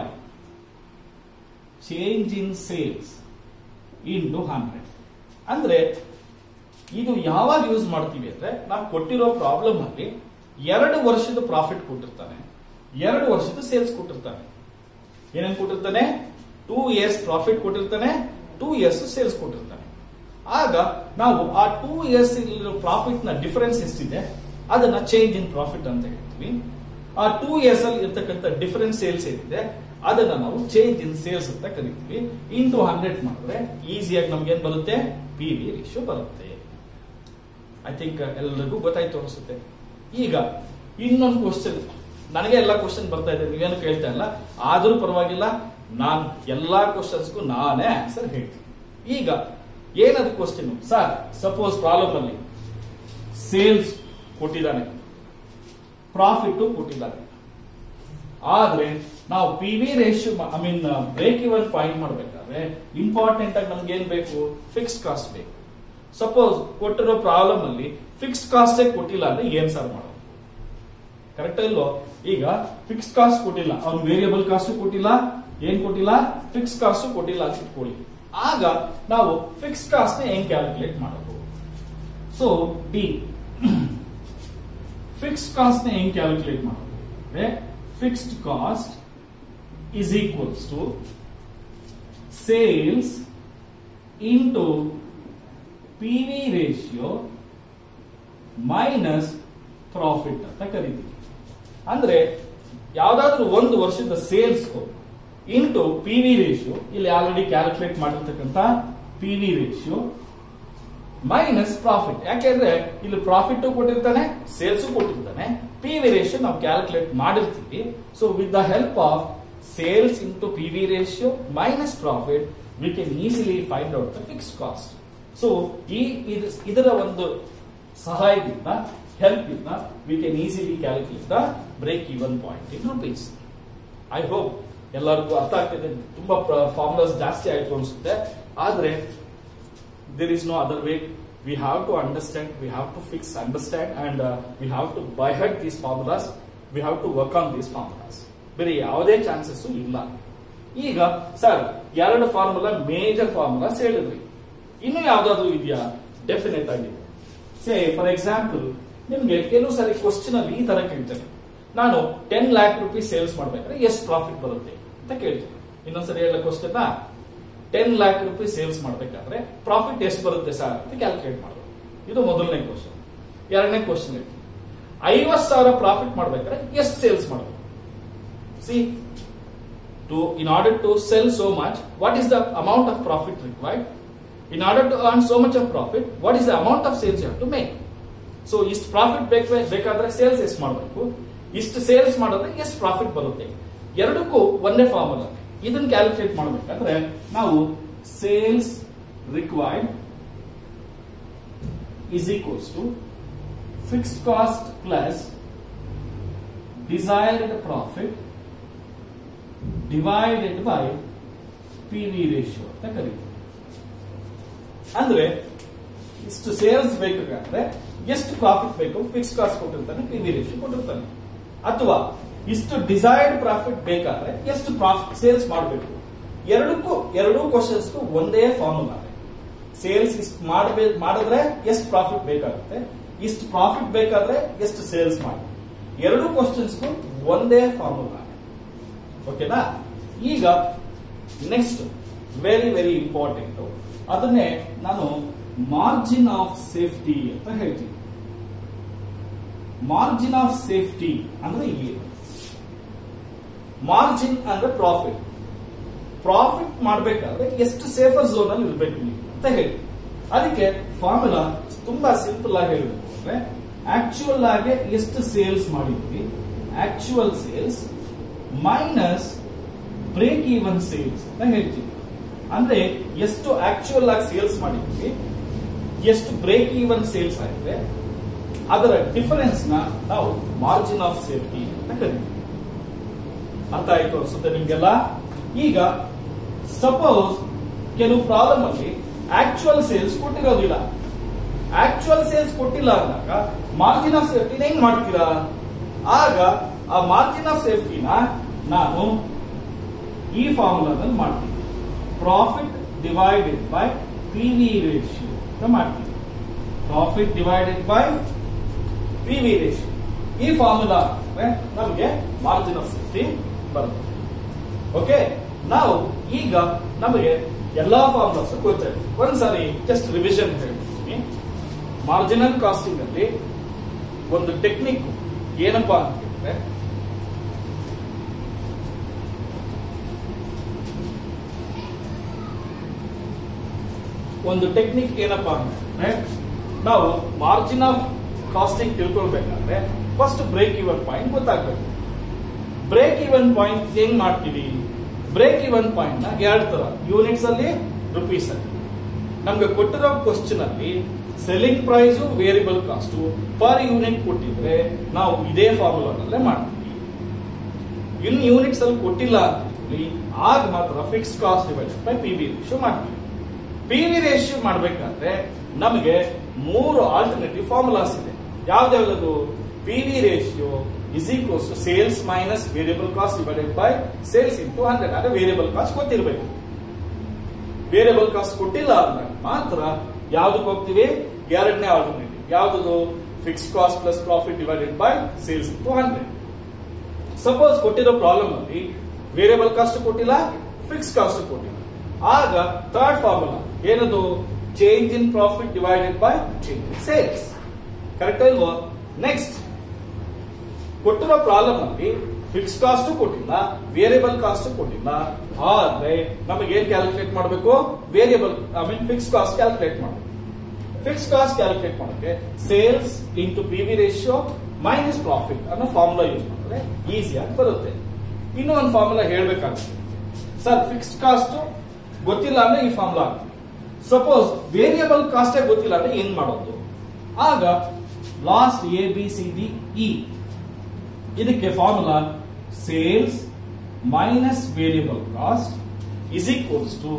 change in sales into hundred ಅಂದ್ರೆ ಇದು ಯಾವಾಗ ಯೂಸ್ ಮಾಡ್ತೀವಿ ಅಂದ್ರೆ ನಾವು ಕೊಟ್ಟಿರೋ ಪ್ರಾಬ್ಲಮ್ ಅಲ್ಲಿ ಎರಡು ವರ್ಷದ ಪ್ರಾಫಿಟ್ ಕೊಟ್ಟಿರ್ತಾನೆ ಎರಡು ವರ್ಷದ ಸೇಲ್ಸ್ ಕೊಟ್ಟಿರ್ತಾನೆ ಏನೇನ್ ಕೊಟ್ಟಿರ್ತಾನೆ ಟೂ ಇಯರ್ಸ್ ಪ್ರಾಫಿಟ್ ಕೊಟ್ಟಿರ್ತಾನೆ ಟೂ ಇಯರ್ಸ್ ಸೇಲ್ಸ್ ಕೊಟ್ಟಿರ್ತಾನೆ ಆಗ ನಾವು ಆ ಟೂ ಇಯರ್ಸ್ ಪ್ರಾಫಿಟ್ ನ ಡಿಫರೆನ್ಸ್ ಎಷ್ಟಿದೆ ಅದನ್ನ ಚೇಂಜ್ ಇನ್ ಪ್ರಾಫಿಟ್ ಅಂತ ಹೇಳ್ತೀವಿ ಆ ಟೂ ಇಯರ್ಸ್ ಅಲ್ಲಿ ಇರ್ತಕ್ಕಂಥ ಡಿಫರೆನ್ಸ್ ಸೇಲ್ಸ್ ಏನಿದೆ ಅದನ್ನ ನಾವು ಚೇಂಜ್ ಇನ್ ಸೇಲ್ಸ್ ಅಂತ ಕರಿತೀವಿ ಇಂಟು ಹಂಡ್ರೆಡ್ ಮಾಡಿದ್ರೆ ಈಸಿಯಾಗಿ ನಮ್ಗೆ ಏನ್ ಬರುತ್ತೆ ಪಿ ವಿ ರೇಷಿಯೋ ಬರುತ್ತೆ ಐ ಥಿಂಕ್ ಎಲ್ಲರಿಗೂ ಗೊತ್ತಾಯ್ತು ಅನಿಸುತ್ತೆ ಈಗ ಇನ್ನೊಂದು ಕ್ವಶನ್ ನನಗೆ ಎಲ್ಲ ಕ್ವಶನ್ ಬರ್ತಾ ಇದೆ ನೀವೇನು ಕೇಳ್ತಾ ಇಲ್ಲ ಆದ್ರೂ ಪರವಾಗಿಲ್ಲ ನಾನು ಎಲ್ಲಾ ಕ್ವಶನ್ಸ್ಗೂ ನಾನೇ ಆನ್ಸರ್ ಹೇಳ್ತೀನಿ ಈಗ ಏನದು ಕ್ವಶನ್ ಸರ್ ಸಪೋಸ್ ಪ್ರಾಬ್ಲಮ್ ಅಲ್ಲಿ ಸೇಲ್ಸ್ ಕೊಟ್ಟಿದ್ದಾನೆ ಪ್ರಾಫಿಟ್ ಕೊಟ್ಟಿದ್ದಾನೆ ಆದ್ರೆ ನಾವು P V ratio I mean break even point ಮಾಡ್ಬೇಕಾದ್ರೆ ಇಂಪಾರ್ಟೆಂಟ್ ಆಗಿ ನಮ್ಗೆ ಏನ್ ಬೇಕು ಫಿಕ್ಸ್ ಕಾಸ್ಟ್ ಬೇಕು ಸಪೋಸ್ ಕೊಟ್ಟಿರೋ ಪ್ರಾಬ್ಲಮ್ ಅಲ್ಲಿ ಫಿಕ್ಸ್ ಕಾಸ್ಟ್ ಕೊಟ್ಟಿಲ್ಲ ಅಂದ್ರೆ ಏನ್ ಸರ್ ಮಾಡೋದು ಕರೆಕ್ಟ್ ಇಲ್ವೋ ಈಗ ಫಿಕ್ಸ್ ಕಾಸ್ಟ್ ಕೊಟ್ಟಿಲ್ಲ ಅವ್ನು ವೇರಿಯಬಲ್ ಕಾಸ್ಟ್ ಕೊಟ್ಟಿಲ್ಲ ಏನ್ ಕೊಟ್ಟಿಲ್ಲ ಫಿಕ್ಸ್ ಕಾಸ್ಟ್ ಕೊಟ್ಟಿಲ್ಲ ಅಂತ ಇಟ್ಕೊಳ್ಳಿ ಆಗ ನಾವು ಫಿಕ್ಸ್ ಕಾಸ್ಟ್ ನ ಹೆಂಗ್ ಕ್ಯಾಲ್ಕುಲೇಟ್ ಮಾಡೋದು ಸೊ ಡಿ ಫಿಕ್ಸ್ ಕಾಸ್ಟ್ ನ ಹೆಂಗ್ ಕ್ಯಾಲ್ಕುಲೇಟ್ ಮಾಡೋದು ಅಂದ್ರೆ fixed cost is equals to sales into PV ratio minus profit ಅಂತ ಕರಿತೀವಿ ಅಂದ್ರೆ ಯಾವ್ದಾದ್ರು ಒಂದು ವರ್ಷದ sales into P V ratio ಇಲ್ಲಿ ಆಲ್ರೆಡಿ ಕ್ಯಾಲ್ಕುಲೇಟ್ ಮಾಡಿರ್ತಕ್ಕಂಥ P V ratio minus profit ಯಾಕೆಂದ್ರೆ ಇಲ್ಲಿ ಪ್ರಾಫಿಟ್ ಕೊಟ್ಟಿರ್ತಾನೆ ಸೇಲ್ಸ್ ಕೊಟ್ಟಿರ್ತಾನೆ ಪಿ ವಿ ರೇಷಿಯೋ ನಾವು ಕ್ಯಾಲ್ಕುಲೇಟ್ ಮಾಡಿರ್ತೀವಿ so with the help of sales into P V ratio minus profit we can easily find out the fixed cost so ಈ ಇದ್- ಇದರ ಒಂದು ಸಹಾಯದಿಂದ ಹೆಲ್ಪ್ ಇಂದ we can easily calculate the break even point in rupees I hope ಎಲ್ಲರಿಗೂ ಅರ್ಥ ಆಗ್ತಿದೆ ತುಂಬಾ ಫಾರ್ಮುಲಾಸ್ ಜಾಸ್ತಿ ಆಯ್ತು ಅನ್ಸುತ್ತೆ ಆದ್ರೆ there is no other way. We have to understand, we have to fix, understand, and uh, we have to by heart these formulas. We have to work on these formulas. ಬೇರೆ ಯಾವುದೇ chances ಇಲ್ಲ ಈಗ sir ಎರಡು formula major formulas ಹೇಳಿದ್ರಿ ಇನ್ನು ಯಾವ್ದಾದ್ರು ಇದೆಯಾ definite ಆಗಿದೆ ಸೇ ಫಾರ್ ಎಕ್ಸಾಂಪಲ್ ನಿಮ್ಗೆ ಕೆಲವು ಸಾರಿ ಕ್ವಶನ್ ಅಲ್ಲಿ ಈ ತರ ಕೇಳ್ತೇನೆ ನಾನು ಟೆನ್ ಲ್ಯಾಕ್ ರುಪೀಸ್ ಸೇಲ್ಸ್ ಮಾಡ್ಬೇಕಾದ್ರೆ ಎಷ್ಟು ಪ್ರಾಫಿಟ್ ಬರುತ್ತೆ ಅಂತ ಕೇಳ್ತೀನಿ ಇನ್ನೊಂದ್ಸರಿ ಹೇಳ question ten lakh rupees sales ಮಾಡ್ಬೇಕಾದ್ರೆ ಪ್ರಾಫಿಟ್ ಎಷ್ಟು ಬರುತ್ತೆ ಸರ್ ಅಂತ ಕ್ಯಾಲ್ಕುಲೇಟ್ ಮಾಡೋದು ಇದು ಮೊದಲನೇ ಕ್ವಶನ್ ಎರಡನೇ ಕ್ವಶನ್ ಹೇಳ್ತೀನಿ ಐವತ್ ಸಾವಿರ ಪ್ರಾಫಿಟ್ ಮಾಡ್ಬೇಕಾದ್ರೆ ಎಷ್ಟು ಸೇಲ್ಸ್ ಮಾಡಬೇಕು see to in order to sell so much what is the amount of profit required in order to earn so much of profit what is the amount of sales you to make so ಇಷ್ಟು profit ಬೇಕು ಬೇಕಾದ್ರೆ sales ಎಷ್ಟು ಮಾಡಬೇಕು ಇಷ್ಟು sales ಮಾಡಿದ್ರೆ ಎಷ್ಟು profit ಬರುತ್ತೆ ಎರಡಕ್ಕೂ ಒಂದೇ ಫಾರ್ಮುಲಾ ಇದನ್ನ ಕ್ಯಾಲ್ಕುಲೇಟ್ ಮಾಡಬೇಕಾದ್ರೆ ನಾವು sales required is equals to fixed cost plus desired profit divided by PV ratio ಅಂತ ಕರೀತೀವಿ ಅಂದ್ರೆ ಇಷ್ಟು ಸೇಲ್ಸ್ ಬೇಕಾದ್ರೆ ಎಷ್ಟು ಪ್ರಾಫಿಟ್ ಬೇಕು ಫಿಕ್ಸ್ ಕಾಸ್ಟ್ ಕೊಟ್ಟಿರ್ತಾನೆ ಪಿ ವಿ ರೇಷಿಯೋ ಕೊಟ್ಟಿರ್ತಾನೆ ಅಥವಾ ಇಷ್ಟು ಡಿಸೈರ್ಡ್ ಪ್ರಾಫಿಟ್ ಬೇಕಾದ್ರೆ ಎಷ್ಟು ಪ್ರಾಫಿಟ್ ಸೇಲ್ಸ್ ಮಾಡಬೇಕು ಎರಡಕ್ಕೂ ಎರಡೂ ಕ್ವಶನ್ಸ್ ಒಂದೇ ಫಾರ್ಮುಲಾ ಸೇಲ್ಸ್ ಇಷ್ಟು ಮಾಡಬೇಕು ಮಾಡಿದ್ರೆ ಎಷ್ಟು ಪ್ರಾಫಿಟ್ ಬೇಕಾಗುತ್ತೆ ಇಷ್ಟು ಪ್ರಾಫಿಟ್ ಬೇಕಾದ್ರೆ ಎಷ್ಟು ಸೇಲ್ಸ್ ಮಾಡಿ ಎರಡು ಕ್ವಶನ್ಸ್ ಒಂದೇ ಫಾರ್ಮುಲಾ ಓಕೆನಾ ಈಗ ನೆಕ್ಸ್ಟ್ ವೆರಿ ವೆರಿ ಇಂಪಾರ್ಟೆಂಟ್ ಅದನ್ನೇ ನಾನು ಮಾರ್ಜಿನ್ ಆಫ್ ಸೇಫ್ಟಿ ಅಂತ ಹೇಳ್ತೀನಿ ಮಾರ್ಜಿನ್ ಆಫ್ ಸೇಫ್ಟಿ ಅಂದ್ರೆ ಏನು ಮಾರ್ಜಿನ್ ಅಂದ್ರೆ ಪ್ರಾಫಿಟ್ ಪ್ರಾಫಿಟ್ ಮಾಡಬೇಕಾದ್ರೆ ಎಷ್ಟು ಸೇಫರ್ ಝೋನ್ ಅಲ್ಲಿ ಇರಬೇಕು ನೀವು ಅಂತ ಹೇಳಿ ಅದಕ್ಕೆ ಫಾರ್ಮುಲಾ ತುಂಬಾ ಸಿಂಪಲ್ ಆಗಿ ಹೇಳಬೇಕು ಅಂದ್ರೆ ಆಕ್ಚುಯಲ್ ಆಗಿ ಎಷ್ಟು ಸೇಲ್ಸ್ ಮಾಡಿದ್ವಿ actual sales minus break even sales ಅಂತ ಹೇಳ್ತೀವಿ ಅಂದ್ರೆ ಎಷ್ಟು ಆಕ್ಚುಯಲ್ ಆಗಿ ಸೇಲ್ಸ್ ಮಾಡಿದ್ವಿ ಎಷ್ಟು ಬ್ರೇಕ್ ಈವನ್ ಸೇಲ್ಸ್ ಆಗಿದೆ ಅದರ ಡಿಫರೆನ್ಸ್ ನ ನಾವು ಮಾರ್ಜಿನ್ ಆಫ್ ಸೇಫ್ಟಿ ಅಂತ ಕರಿತೀವಿ ಅರ್ಥ ಆಯ್ತು ಅನ್ಸುತ್ತೆ ನಿಮ್ಗೆಲ್ಲ ಈಗ ಸಪೋಸ್ ಕೆಲವು ಪ್ರಾಬ್ಲಮ್ ಅಲ್ಲಿ ಆಕ್ಚುಯಲ್ ಸೇಲ್ಸ್ ಕೊಟ್ಟಿರೋದಿಲ್ಲ ಆಕ್ಚುಯಲ್ ಸೇಲ್ಸ್ ಕೊಟ್ಟಿಲ್ಲ ಅಂದಾಗ ಮಾರ್ಜಿನ್ ಆಫ್ ಸೇಫ್ಟಿನ ಹೆಂಗ್ ಮಾಡ್ತೀರಾ ಆಗ ಆ ಮಾರ್ಜಿನ್ ಆಫ್ ಸೇಫ್ಟಿನ ನಾನು ಈ ಫಾರ್ಮುಲಾದಲ್ಲಿ ಮಾಡ್ತೀನಿ profit divided by P V ratio ಅಂತ ಮಾಡ್ತೀನಿ profit divided by P V ratio ಈ ಫಾರ್ಮುಲಾ ಅಂದ್ರೆ ನಮಗೆ ಮಾರ್ಜಿನ್ ಆಫ್ ಸೇಫ್ಟಿ ಬರುತ್ತೆ ಓಕೆ ನಾವು ಈಗ ನಮಗೆ ಎಲ್ಲಾ ಫಾರ್ಮುಲಾಸ್ ಗೊತ್ತಾಯ್ತು ಒಂದ್ಸಾರಿ ಜಸ್ಟ್ ರಿವಿಷನ್ ಹೇಳ್ತೀನಿ ಮಾರ್ಜಿನಲ್ ಕಾಸ್ಟಿಂಗ್ ಅಲ್ಲಿ ಒಂದು ಟೆಕ್ನಿಕ್ ಏನಪ್ಪಾ ಅಂತ ಹೇಳಿದ್ರೆ ಒಂದು ಟೆಕ್ನಿಕ್ ಏನಪ್ಪಾ ಅಂತಂದ್ರೆ ನಾವು ಮಾರ್ಜಿನ್ ಆಫ್ ಕಾಸ್ಟಿಂಗ್ ತಿಳ್ಕೊಳ್ಬೇಕಾದ್ರೆ ಫಸ್ಟ್ ಬ್ರೇಕ್ ಇವನ್ ಪಾಯಿಂಟ್ ಗೊತ್ತಾಗ್ಬೇಕು ಬ್ರೇಕ್ ಇವನ್ ಪಾಯಿಂಟ್ ಹೆಂಗ್ ಮಾಡ್ತೀವಿ ಬ್ರೇಕ್ ಇವನ್ ಪಾಯಿಂಟ್ ನ ಎರಡು ತರ ಯೂನಿಟ್ಸ್ ಅಲ್ಲಿ ರುಪೀಸ್ ಅಲ್ಲಿ ನಮ್ಗೆ ಕೊಟ್ಟಿರೋ ಕ್ವಶನ್ ಅಲ್ಲಿ selling price variable cost per unit ಕೊಟ್ಟಿದ್ರೆ ನಾವು ಇದೇ ಫಾರ್ಮುಲಾನಲ್ಲೇ ಮಾಡ್ತೀವಿ ಇನ್ನು ಯೂನಿಟ್ಸ್ ಅಲ್ಲಿ ಕೊಟ್ಟಿಲ್ಲ ಅಂತ ಹೇಳಿ ಆಗ ಮಾತ್ರ fix cost divided by P V ratio ಮಾಡ್ತೀವಿ ಪಿ ವಿ ರೇಷಿಯೋ ಮಾಡ್ಬೇಕಾದ್ರೆ ನಮಗೆ ಮೂರು ಆಲ್ಟರ್ನೇಟಿವ್ ಫಾರ್ಮುಲಾಸ್ ಇದೆ ಯಾವ್ದಾವ್ದು P V ratio is equals to sales minus variable cost divided by sales into hundred ಅಂದ್ರೆ ವೇರಿಯಬಲ್ ಕಾಸ್ಟ್ ಗೊತ್ತಿರಬೇಕು ವೇರಿಯಬಲ್ ಕಾಸ್ಟ್ ಕೊಟ್ಟಿಲ್ಲ ಅಂದಾಗ ಮಾತ್ರ ಯಾವ್ದಕ್ಕೆ ಹೋಗ್ತೀವಿ ಎರಡನೇ ಆಲ್ಟರ್ನೇಟಿವ್ ಯಾವ್ದು fix cost plus profit divided by sales into hundred suppose ಕೊಟ್ಟಿರೋ ಪ್ರಾಬ್ಲಮ್ ಅಲ್ಲಿ ವೇರಿಯಬಲ್ ಕಾಸ್ಟ್ ಕೊಟ್ಟಿಲ್ಲ ಫಿಕ್ಸ್ ಕಾಸ್ಟ್ ಕೊಟ್ಟಿಲ್ಲ ಆಗ ಥರ್ಡ್ ಫಾರ್ಮುಲಾ ಏನದು change in profit divided by change in sales correct ಇಲ್ವೋ ನೆಕ್ಸ್ಟ್ ಕೊಟ್ಟಿರೋ ಪ್ರಾಬ್ಲಮ್ ಅಲ್ಲಿ ಫಿಕ್ಸ್ ಕಾಸ್ಟ್ ಕೊಟ್ಟಿಲ್ಲ ವೇರಿಯಬಲ್ ಕಾಸ್ಟ್ ಕೊಟ್ಟಿಲ್ಲ ಆದ್ರೆ ನಮಗೆ ಏನ್ ಕ್ಯಾಲ್ಕುಲೇಟ್ ಮಾಡಬೇಕು variable I mean fix cost calculate ಮಾಡಬೇಕು ಫಿಕ್ಸ್ ಕಾಸ್ಟ್ ಕ್ಯಾಲ್ಕುಲೇಟ್ ಮಾಡೋಕೆ sales into P V ratio minus profit ಅನ್ನೋ ಫಾರ್ಮುಲಾ ಯೂಸ್ ಮಾಡಿದ್ರೆ ಈಸಿಯಾಗಿ ಬರುತ್ತೆ ಇನ್ನೂ ಒಂದು ಫಾರ್ಮುಲಾ ಹೇಳ್ಬೇಕಾಗುತ್ತೆ ಸರ್ ಫಿಕ್ಸ್ಡ್ ಕಾಸ್ಟ್ ಗೊತ್ತಿಲ್ಲ ಅಂದ್ರೆ ಈ ಫಾರ್ಮುಲಾ ಆಗ್ತದೆ ಸಪೋಸ್ ವೇರಿಯಬಲ್ ಕಾಸ್ಟೇ ಗೊತ್ತಿಲ್ಲ ಅಂದ್ರೆ ಏನ್ ಮಾಡೋದು ಆಗ last A B C D E ಇದಕ್ಕೆ formula sales minus variable cost is equals to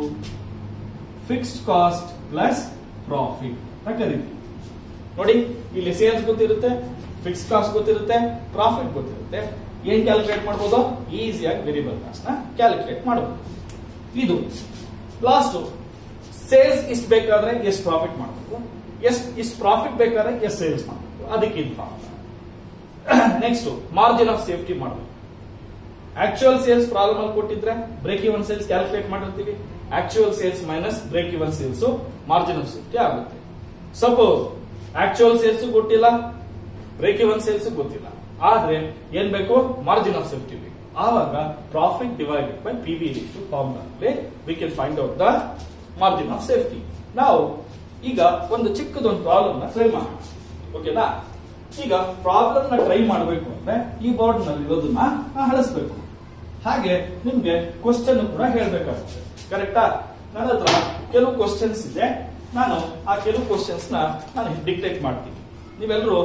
fixed cost plus profit ಅಂತ ಕರಿತೀವಿ ನೋಡಿ ಇಲ್ಲಿ ಸೇಲ್ಸ್ ಗೊತ್ತಿರುತ್ತೆ ಫಿಕ್ಸ್ ಕಾಸ್ಟ್ ಗೊತ್ತಿರುತ್ತೆ ಪ್ರಾಫಿಟ್ ಗೊತ್ತಿರುತ್ತೆ ಏನ್ ಕ್ಯಾಲ್ಕುಲೇಟ್ ಮಾಡ್ಬೋದು ಈಸಿಯಾಗಿ ವೇರಿಯಬಲ್ ಕಾಸ್ಟ್ ನ ಕ್ಯಾಲ್ಕುಲೇಟ್ ಮಾಡಬಹುದು ಇದು ಲಾಸ್ಟ್ ಸೇಲ್ಸ್ ಇಷ್ಟು ಬೇಕಾದ್ರೆ ಎಷ್ಟು ಪ್ರಾಫಿಟ್ ಮಾಡಬೇಕು ಎಷ್ಟು ಇಷ್ಟು ಪ್ರಾಫಿಟ್ ಬೇಕಾದ್ರೆ ಎಷ್ಟು ಸೇಲ್ಸ್ ಮಾಡಬೇಕು ಅದಕ್ಕೆ ಇದು formula next margin of safety ಮಾಡಬೇಕು ಆಕ್ಚುಯಲ್ ಸೇಲ್ಸ್ ಪ್ರಾಬ್ಲಮ್ ಅಲ್ಲಿ ಕೊಟ್ಟಿದ್ರೆ ಬ್ರೇಕ್ ಇವನ್ ಸೇಲ್ಸ್ ಕ್ಯಾಲ್ಕುಲೇಟ್ ಮಾಡಿರ್ತೀವಿ actual sales minus break even sales margin of safety ಆಗುತ್ತೆ ಸಪೋಸ್ ಆಕ್ಚುಯಲ್ ಸೇಲ್ಸ್ ಗೊತ್ತಿಲ್ಲ ಬ್ರೇಕ್ ಇವನ್ ಸೇಲ್ಸ್ ಗೊತ್ತಿಲ್ಲ ಆದ್ರೆ ಏನ್ ಬೇಕು ಮಾರ್ಜಿನ್ ಆಫ್ ಸೇಫ್ಟಿ ಬೇಕು ಆವಾಗ profit divided by P V ratio formula we can find out the margin of safety ನಾವು ಈಗ ಒಂದು ಚಿಕ್ಕದೊಂದು ಪ್ರಾಬ್ಲಮ್ ನ ಟ್ರೈ ಮಾಡೋಣ ಓಕೆನಾ ಈಗ ಪ್ರಾಬ್ಲಮ್ ನ ಟ್ರೈ ಮಾಡಬೇಕು ಅಂದ್ರೆ ಈ ಬೋರ್ಡ್ ನಲ್ಲಿ ಇರೋದನ್ನ ಹಳಿಸ್ಬೇಕು ಹಾಗೆ ನಿಮ್ಗೆ ಕ್ವಶನ್ ಕೂಡ ಹೇಳ್ಬೇಕಾಗುತ್ತೆ ಕರೆಕ್ಟಾ ನನ್ನ ಹತ್ರ ಕೆಲವು ಕ್ವಶನ್ಸ್ ಇದೆ ನಾನು ಆ ಕೆಲವು ಕ್ವಶನ್ಸ್ ನ ನಾನು ಡಿಕ್ಟೇಟ್ ಮಾಡ್ತೀನಿ ನೀವೆಲ್ಲರೂ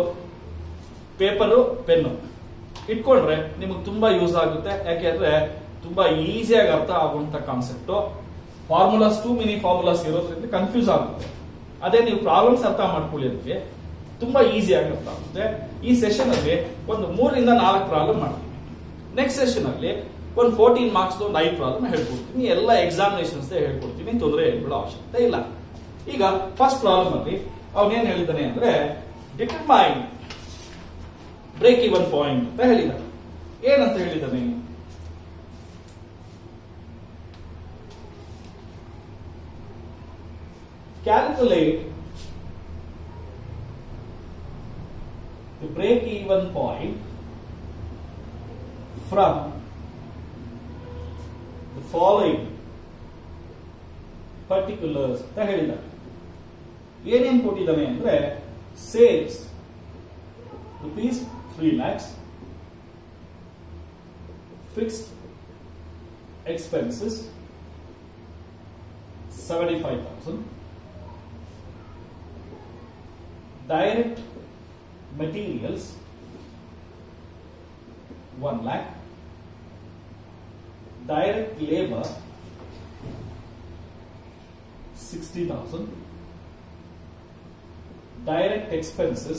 ಪೇಪರು ಪೆನ್ನು ಇಟ್ಕೊಂಡ್ರೆ ನಿಮಗೆ ತುಂಬಾ ಯೂಸ್ ಆಗುತ್ತೆ ಯಾಕೆಂದ್ರೆ ತುಂಬಾ ಈಸಿಯಾಗಿ ಅರ್ಥ ಆಗುವಂತ concept formulas two mini formulas ಇರೋದ್ರಿಂದ ಕನ್ಫ್ಯೂಸ್ ಆಗುತ್ತೆ ಅದೇ ನೀವು ಪ್ರಾಬ್ಲಮ್ಸ್ ಅರ್ಥ ಮಾಡ್ಕೊಳ್ಳಿ ಅದಕ್ಕೆ ತುಂಬಾ ಈಸಿಯಾಗಿ ಅರ್ಥ ಆಗುತ್ತೆ ಈ ಸೆಷನ್ ಅಲ್ಲಿ ಒಂದು ಮೂರರಿಂದ ನಾಲ್ಕು ಪ್ರಾಬ್ಲಮ್ ಮಾಡ್ತೀವಿ ನೆಕ್ಸ್ಟ್ ಸೆಷನ್ ಅಲ್ಲಿ ಒಂದು ಫೋರ್ಟೀನ್ ಮಾರ್ಕ್ಸ್ ಒಂದು ಐದು ಪ್ರಾಬ್ಲಮ್ ಹೇಳ್ಕೊಡ್ತೀನಿ ಎಲ್ಲ ಎಕ್ಸಾಮಿನೇಷನ್ಸ್ ಹೇಳ್ಕೊಡ್ತೀನಿ ತೊಂದರೆ ಹೇಳ್ಬಿಡೋ ಅವಶ್ಯಕತೆ ಇಲ್ಲ ಈಗ ಫಸ್ಟ್ ಪ್ರಾಬ್ಲಮ್ ಅಲ್ಲಿ ಅವನೇನ್ ಹೇಳಿದಾನೆ ಅಂದ್ರೆ ಡಿಟರ್ಮೈನ್ ಬ್ರೇಕ್ ಇವನ್ ಪಾಯಿಂಟ್ ಅಂತ ಹೇಳಿದಾನೆ ಏನಂತ ಹೇಳಿದಾನೆ calculate the break even point from the following particulars ಅಂತ ಹೇಳಿದ್ದಾರೆ ಏನೇನ್ ಕೊಟ್ಟಿದ್ದಾನೆ ಅಂದ್ರೆ sales rupees three lakhs fixed expenses seventy five thousand direct materials 1 lakh direct labor 60000 direct expenses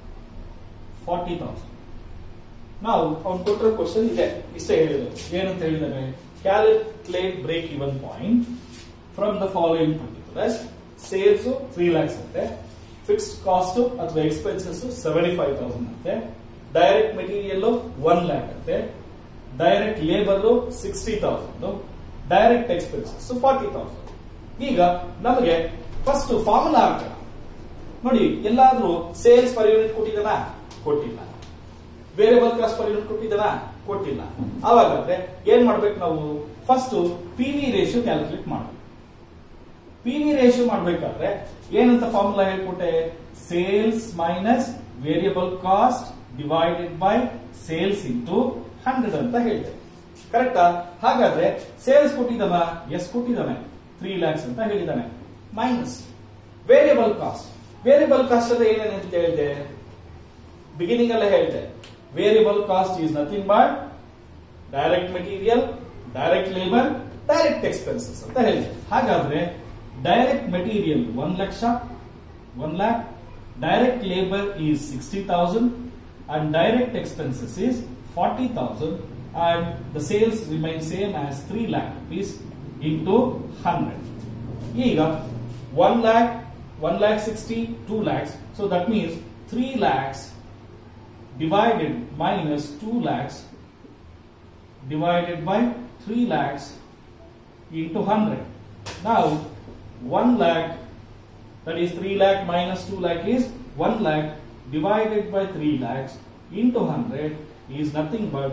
40000 ನಾವು ಅವ್ನು ಕೊಟ್ಟಿರೋ ಕ್ವಶನ್ ಇದೆ ಇಷ್ಟೇ ಹೇಳಿದ್ರು ಏನಂತ ಹೇಳಿದಾನೆ calculate break even point from the following particulars sales three lakhs ಅಂತೆ ಫಿಕ್ಸ್ಡ್ ಕಾಸ್ಟ್ ಅಥವಾ ಎಕ್ಸ್ಪೆನ್ಸಸ್ ಸೆವೆಂಟಿ ಫೈವ್ ತೌಸಂಡ್ ಅಂತೆ ಡೈರೆಕ್ಟ್ ಮೆಟೀರಿಯಲ್ ಒನ್ ಲ್ಯಾಕ್ ಅಂತೆ direct labour sixty thousand direct expenses forty thousand ಈಗ ನಮಗೆ ಫಸ್ಟ್ ಫಾರ್ಮುಲಾ ಹಾಕೋಣ ನೋಡಿ ಎಲ್ಲಾದ್ರೂ ಸೇಲ್ಸ್ ಪರ್ ಯೂನಿಟ್ ಕೊಟ್ಟಿದ್ದಾನ ಕೊಟ್ಟಿಲ್ಲ ವೇರಿಯಬಲ್ ಕಾಸ್ಟ್ ಪರ್ ಯೂನಿಟ್ ಕೊಟ್ಟಿದ್ದಾನ ಕೊಟ್ಟಿಲ್ಲ ಅವಾಗಾದ್ರೆ ಏನ್ ಮಾಡ್ಬೇಕು ನಾವು first P V ratio calculate ಮಾಡಬೇಕು ಪಿ ವಿ ರೇಷಿಯೋ ಮಾಡ್ಬೇಕಾದ್ರೆ ಏನಂತ ಫಾರ್ಮುಲಾ ಹೇಳ್ಕೊಟ್ಟೆ sales minus variable cost divided by sales into hundred ಅಂತ ಹೇಳಿದೆ ಕರೆಕ್ಟಾ ಹಾಗಾದ್ರೆ ಸೇಲ್ಸ್ ಕೊಟ್ಟಿದ್ದಾನ ಎಷ್ಟು ಕೊಟ್ಟಿದ್ದಾನೆ ತ್ರೀ ಲ್ಯಾಕ್ಸ್ ಅಂತ ಹೇಳಿದ್ದಾನೆ minus variable cost variable cost ಅಂದ್ರೆ ಏನೇನು ಅಂತ ಹೇಳಿದೆ ಬಿಗಿನಿಂಗ್ ಅಲ್ಲೇ ಹೇಳಿದೆ variable cost is nothing but direct material direct labour direct expenses ಅಂತ ಹೇಳಿದೆ ಹಾಗಾದ್ರೆ ಡೈರೆಕ್ಟ್ ಮೆಟೀರಿಯಲ್ ಒಂದ್ ಲಕ್ಷ one lakh direct labour is sixty thousand and direct expenses is forty thousand and the sales remain same as three lakh rupees into hundred ಈಗ one lakh one lakh sixty two lakhs so that means three lakhs divided minus 2 lakhs divided by 3 lakhs into 100. Now 1 lakh that is 3 lakh minus 2 lakh is 1 lakh divided by 3 lakhs into 100 is nothing but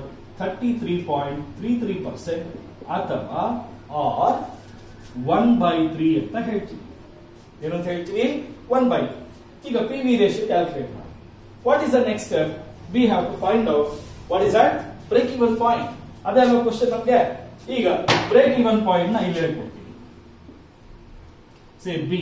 33.33% ಅಥವಾ or 1 by 3 ಅಂತ ಹೇಳ್ತೀವಿ ಏನಂತ ಹೇಳ್ತೀವಿ 1 by 3 ಈಗ P V ratio calculate ಮಾಡಿ what is the next step we have to find out what is that break even point ಅದೇ ಅಲ್ವಾ question ನಮ್ಗೆ ಈಗ ಬ್ರೇಕ್ ಇವನ್ ಪಾಯಿಂಟ್ ನ ಇಲ್ಲಿ ಹೇಳ್ಕೊಡ್ತೀನಿ say B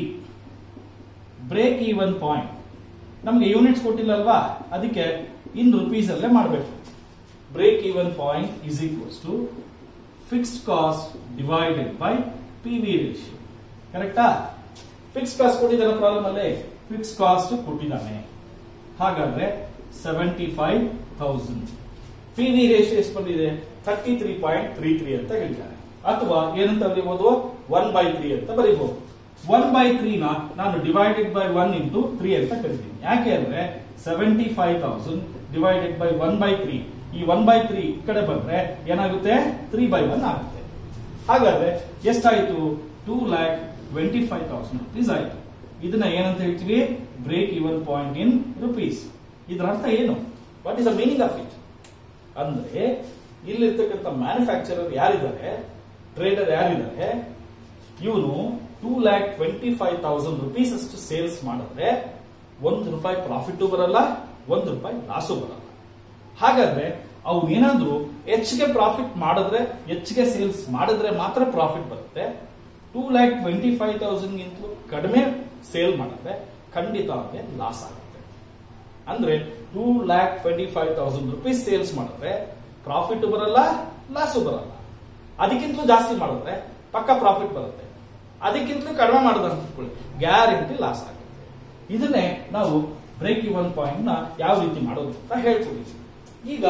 break even point ನಮ್ಗೆ ಯೂನಿಟ್ಸ್ ಕೊಟ್ಟಿಲ್ಲ ಅಲ್ವಾ ಅದಕ್ಕೆ ಇನ್ ರುಪೀಸ್ ಅಲ್ಲೇ ಮಾಡಬೇಕು break even point is equals to fixed cost divided by P V ratio ಕರೆಕ್ಟಾ ಫಿಕ್ಸ್ ಕಾಸ್ಟ್ ಕೊಟ್ಟಿದ್ದಾನೆ ಪ್ರಾಬ್ಲಮ್ ಅಲ್ಲೇ ಫಿಕ್ಸ್ ಕಾಸ್ಟ್ ಕೊಟ್ಟಿದ್ದಾನೆ ಹಾಗಾದ್ರೆ seventy five thousand P V ratio ಎಷ್ಟು ಬಂದಿದೆ thirty three point three three ಅಂತ ಹೇಳ್ತಾರೆ ಅಥವಾ ಏನಂತ ಬರೀಬಹುದು ಒನ್ ಬೈ ತ್ರೀ ಅಂತ ಬರೀಬಹುದು ಒನ್ ಬೈ ತ್ರೀ ನ ನಾನು divided by one into three ಅಂತ ಕರಿತೀನಿ ಯಾಕೆ ಅಂದ್ರೆ seventy five thousand divided by one by three ಈ ಒನ್ ಬೈ ತ್ರೀ ಈ ಕಡೆ ಬಂದ್ರೆ ಏನಾಗುತ್ತೆ ತ್ರೀ ಬೈ ಒನ್ ಆಗುತ್ತೆ ಹಾಗಾದ್ರೆ ಎಷ್ಟಾಯ್ತು two lakh twenty five thousand rupees ಆಯ್ತು ಇದನ್ನ ಏನಂತ ಹೇಳ್ತೀವಿ break even point in rupees ಇದರ ಅರ್ಥ ಏನು what is the meaning of it ಅಂದ್ರೆ ಇಲ್ಲಿರ್ತಕ್ಕಂಥ ಮ್ಯಾನುಫ್ಯಾಕ್ಚರರ್ ಯಾರಿದ್ದಾರೆ ಟ್ರೇಡರ್ ಯಾರಿದ್ದಾರೆ ಇವನು two lakh twenty five thousand rupees ಅಷ್ಟು ಸೇಲ್ಸ್ ಮಾಡಿದ್ರೆ ಒಂದು ರೂಪಾಯಿ ಪ್ರಾಫಿಟ್ ಬರಲ್ಲ ಒಂದು ರೂಪಾಯಿ ಲಾಸು ಬರಲ್ಲ ಹಾಗಾದ್ರೆ ಅವ್ನು ಏನಾದ್ರು ಹೆಚ್ಚಿಗೆ ಪ್ರಾಫಿಟ್ ಮಾಡಿದ್ರೆ ಹೆಚ್ಚಿಗೆ ಸೇಲ್ಸ್ ಮಾಡಿದ್ರೆ ಮಾತ್ರ ಪ್ರಾಫಿಟ್ ಬರುತ್ತೆ two lakh twenty five thousand ಗಿಂತಲೂ ಕಡಿಮೆ ಸೇಲ್ ಮಾಡಿದ್ರೆ ಖಂಡಿತ ಅವ್ರಿಗೆ ಲಾಸ್ ಆಗುತ್ತೆ ಅಂದ್ರೆ two lakh twenty five thousand rupees sales ಮಾಡಿದ್ರೆ ಪ್ರಾಫಿಟ್ ಬರಲ್ಲ ಲಾಸು ಬರಲ್ಲ ಅದಕ್ಕಿಂತಲೂ ಜಾಸ್ತಿ ಮಾಡಿದ್ರೆ ಪಕ್ಕ ಪ್ರಾಫಿಟ್ ಬರುತ್ತೆ ಅದಕ್ಕಿಂತಲೂ ಕಡಿಮೆ ಮಾಡಿದ್ರೆ ಅಂದ್ಕೊಳ್ಳಿ ಗ್ಯಾರಂಟಿ ಲಾಸ್ ಆಗುತ್ತೆ ಇದನ್ನೇ ನಾವು ಬ್ರೇಕ್ ಇವನ್ ಪಾಯಿಂಟ್ ನ ಯಾವ ರೀತಿ ಮಾಡೋದು ಅಂತ ಹೇಳ್ಕೊಡಿದ್ವಿ ಈಗ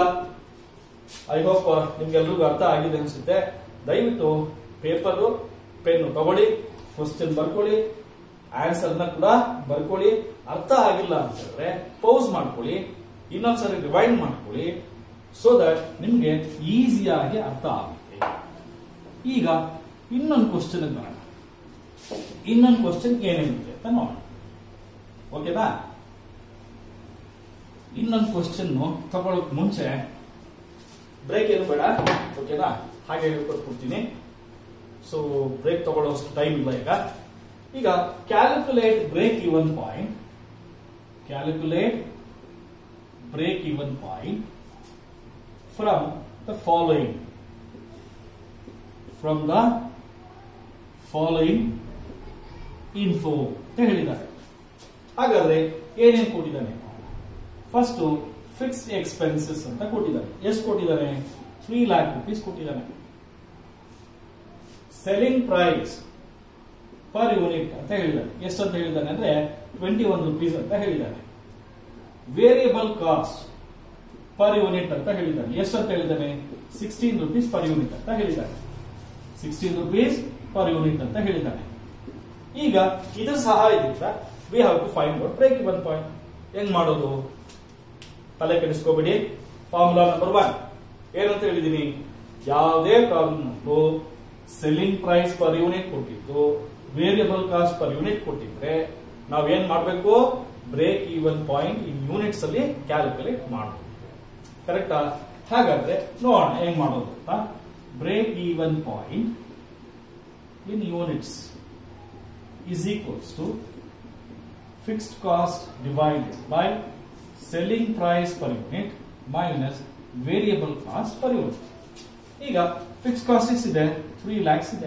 ಐ ಹೋಪ್ ನಿಮ್ಗೆಲ್ರಿಗೂ ಅರ್ಥ ಆಗಿದೆ ಅನ್ಸುತ್ತೆ ದಯವಿಟ್ಟು ಪೇಪರ್ ಪೆನ್ ತಗೊಳ್ಳಿ ಕ್ವಶನ್ ಬರ್ಕೊಳ್ಳಿ ಆನ್ಸರ್ ನ ಕೂಡ ಬರ್ಕೊಳ್ಳಿ ಅರ್ಥ ಆಗಿಲ್ಲ ಅಂತ ಹೇಳಿದ್ರೆ ಪೌಸ್ ಮಾಡ್ಕೊಳ್ಳಿ ಇನ್ನೊಂದ್ಸರಿ ರಿವೈಂಡ್ ಮಾಡ್ಕೊಳ್ಳಿ ಸೊ ದಟ್ ನಿಮ್ಗೆ ಈಸಿಯಾಗಿ ಅರ್ಥ ಆಗುತ್ತೆ ಈಗ ಇನ್ನೊಂದು ಕ್ವಶನ್ ಬರೋಣ ಇನ್ನೊಂದು ಕ್ವಶನ್ ಏನೇನಿದೆ ಅಂತ ನೋಡೋಣ ಓಕೆನಾ ಇನ್ನೊಂದು ಕ್ವಶನ್ ತಗೊಳಕ್ ಮುಂಚೆ ಬ್ರೇಕ್ ಏನು ಬೇಡ ಓಕೆನಾ ಹಾಗೆ ಹೇಳ್ಕೊಟ್ಬಿಡ್ತೀನಿ ಸೊ ಬ್ರೇಕ್ ತಗೊಳ್ಳೋಷ್ಟು ಟೈಮ್ ಇಲ್ಲ ಈಗ ಈಗ calculate break even point calculate break even point from the following from the following info ಅಂತ ಹೇಳಿದ್ದಾರೆ ಹಾಗಾದ್ರೆ ಏನೇನು ಕೊಟ್ಟಿದ್ದಾನೆ ಫಸ್ಟ್ ಫಿಕ್ಸ್ಡ್ ಎಕ್ಸ್ಪೆನ್ಸಸ್ ಅಂತ ಕೊಟ್ಟಿದ್ದಾನೆ ಎಷ್ಟು ಕೊಟ್ಟಿದ್ದಾನೆ ತ್ರೀ ಲ್ಯಾಕ್ ರುಪೀಸ್ ಕೊಟ್ಟಿದ್ದಾನೆ ಸೆಲ್ಲಿಂಗ್ ಪ್ರೈಸ್ ಪರ್ ಯೂನಿಟ್ ಅಂತ ಹೇಳಿದ್ದಾನೆ ಎಷ್ಟು ಅಂತ ಹೇಳಿದ್ದಾನೆ ಅಂದ್ರೆ ಟ್ವೆಂಟಿ ಒನ್ ರುಪೀಸ್ ಅಂತ ಹೇಳಿದ್ದಾನೆ ವೇರಿಯಬಲ್ ಕಾಸ್ಟ್ ಪರ್ ಯೂನಿಟ್ ಅಂತ ಹೇಳಿದ್ದಾನೆ ಎಷ್ಟು ಅಂತ ಹೇಳಿದ್ದಾನೆ ಸಿಕ್ಸ್ಟೀನ್ ರುಪೀಸ್ ಪರ್ ಯೂನಿಟ್ ಅಂತ ಹೇಳಿದ್ದಾನೆ ಸಿಕ್ಸ್ಟೀನ್ ರುಪೀಸ್ ಪರ್ ಯೂನಿಟ್ ಅಂತ ಹೇಳಿದ್ದಾನೆ ಈಗ ಇದ್ರ ಸಹಾಯದಿಂದ we have to find out break even point ಹೆಂಗ್ ಮಾಡೋದು ತಲೆ ಕೆಡಿಸ್ಕೋಬೇಡಿ ಫಾರ್ಮುಲಾ ನಂಬರ್ ಒನ್ ಏನಂತ ಹೇಳಿದೀನಿ ಯಾವುದೇ problem selling price per unit ಕೊಟ್ಟಿದ್ದು ವೇರಿಯಬಲ್ ಕಾಸ್ಟ್ ಪರ್ ಯೂನಿಟ್ ಕೊಟ್ಟಿದ್ರೆ ನಾವ್ ಏನ್ ಮಾಡ್ಬೇಕು break even point in units ಅಲ್ಲಿ ಕ್ಯಾಲ್ಕುಲೇಟ್ ಮಾಡೋದು ಕರೆಕ್ಟಾ ಹಾಗಾದ್ರೆ ನೋಡೋಣ ಹೆಂಗ್ ಮಾಡೋದು ಅಂತ break even point in units is equals to fixed cost divided by selling price per unit minus variable cost per unit. ಈಗ ಫಿಕ್ಸ್ ಕಾಸ್ಟ್ ಎಷ್ಟಿದೆ ತ್ರೀ ಲ್ಯಾಕ್ಸ್ ಇದೆ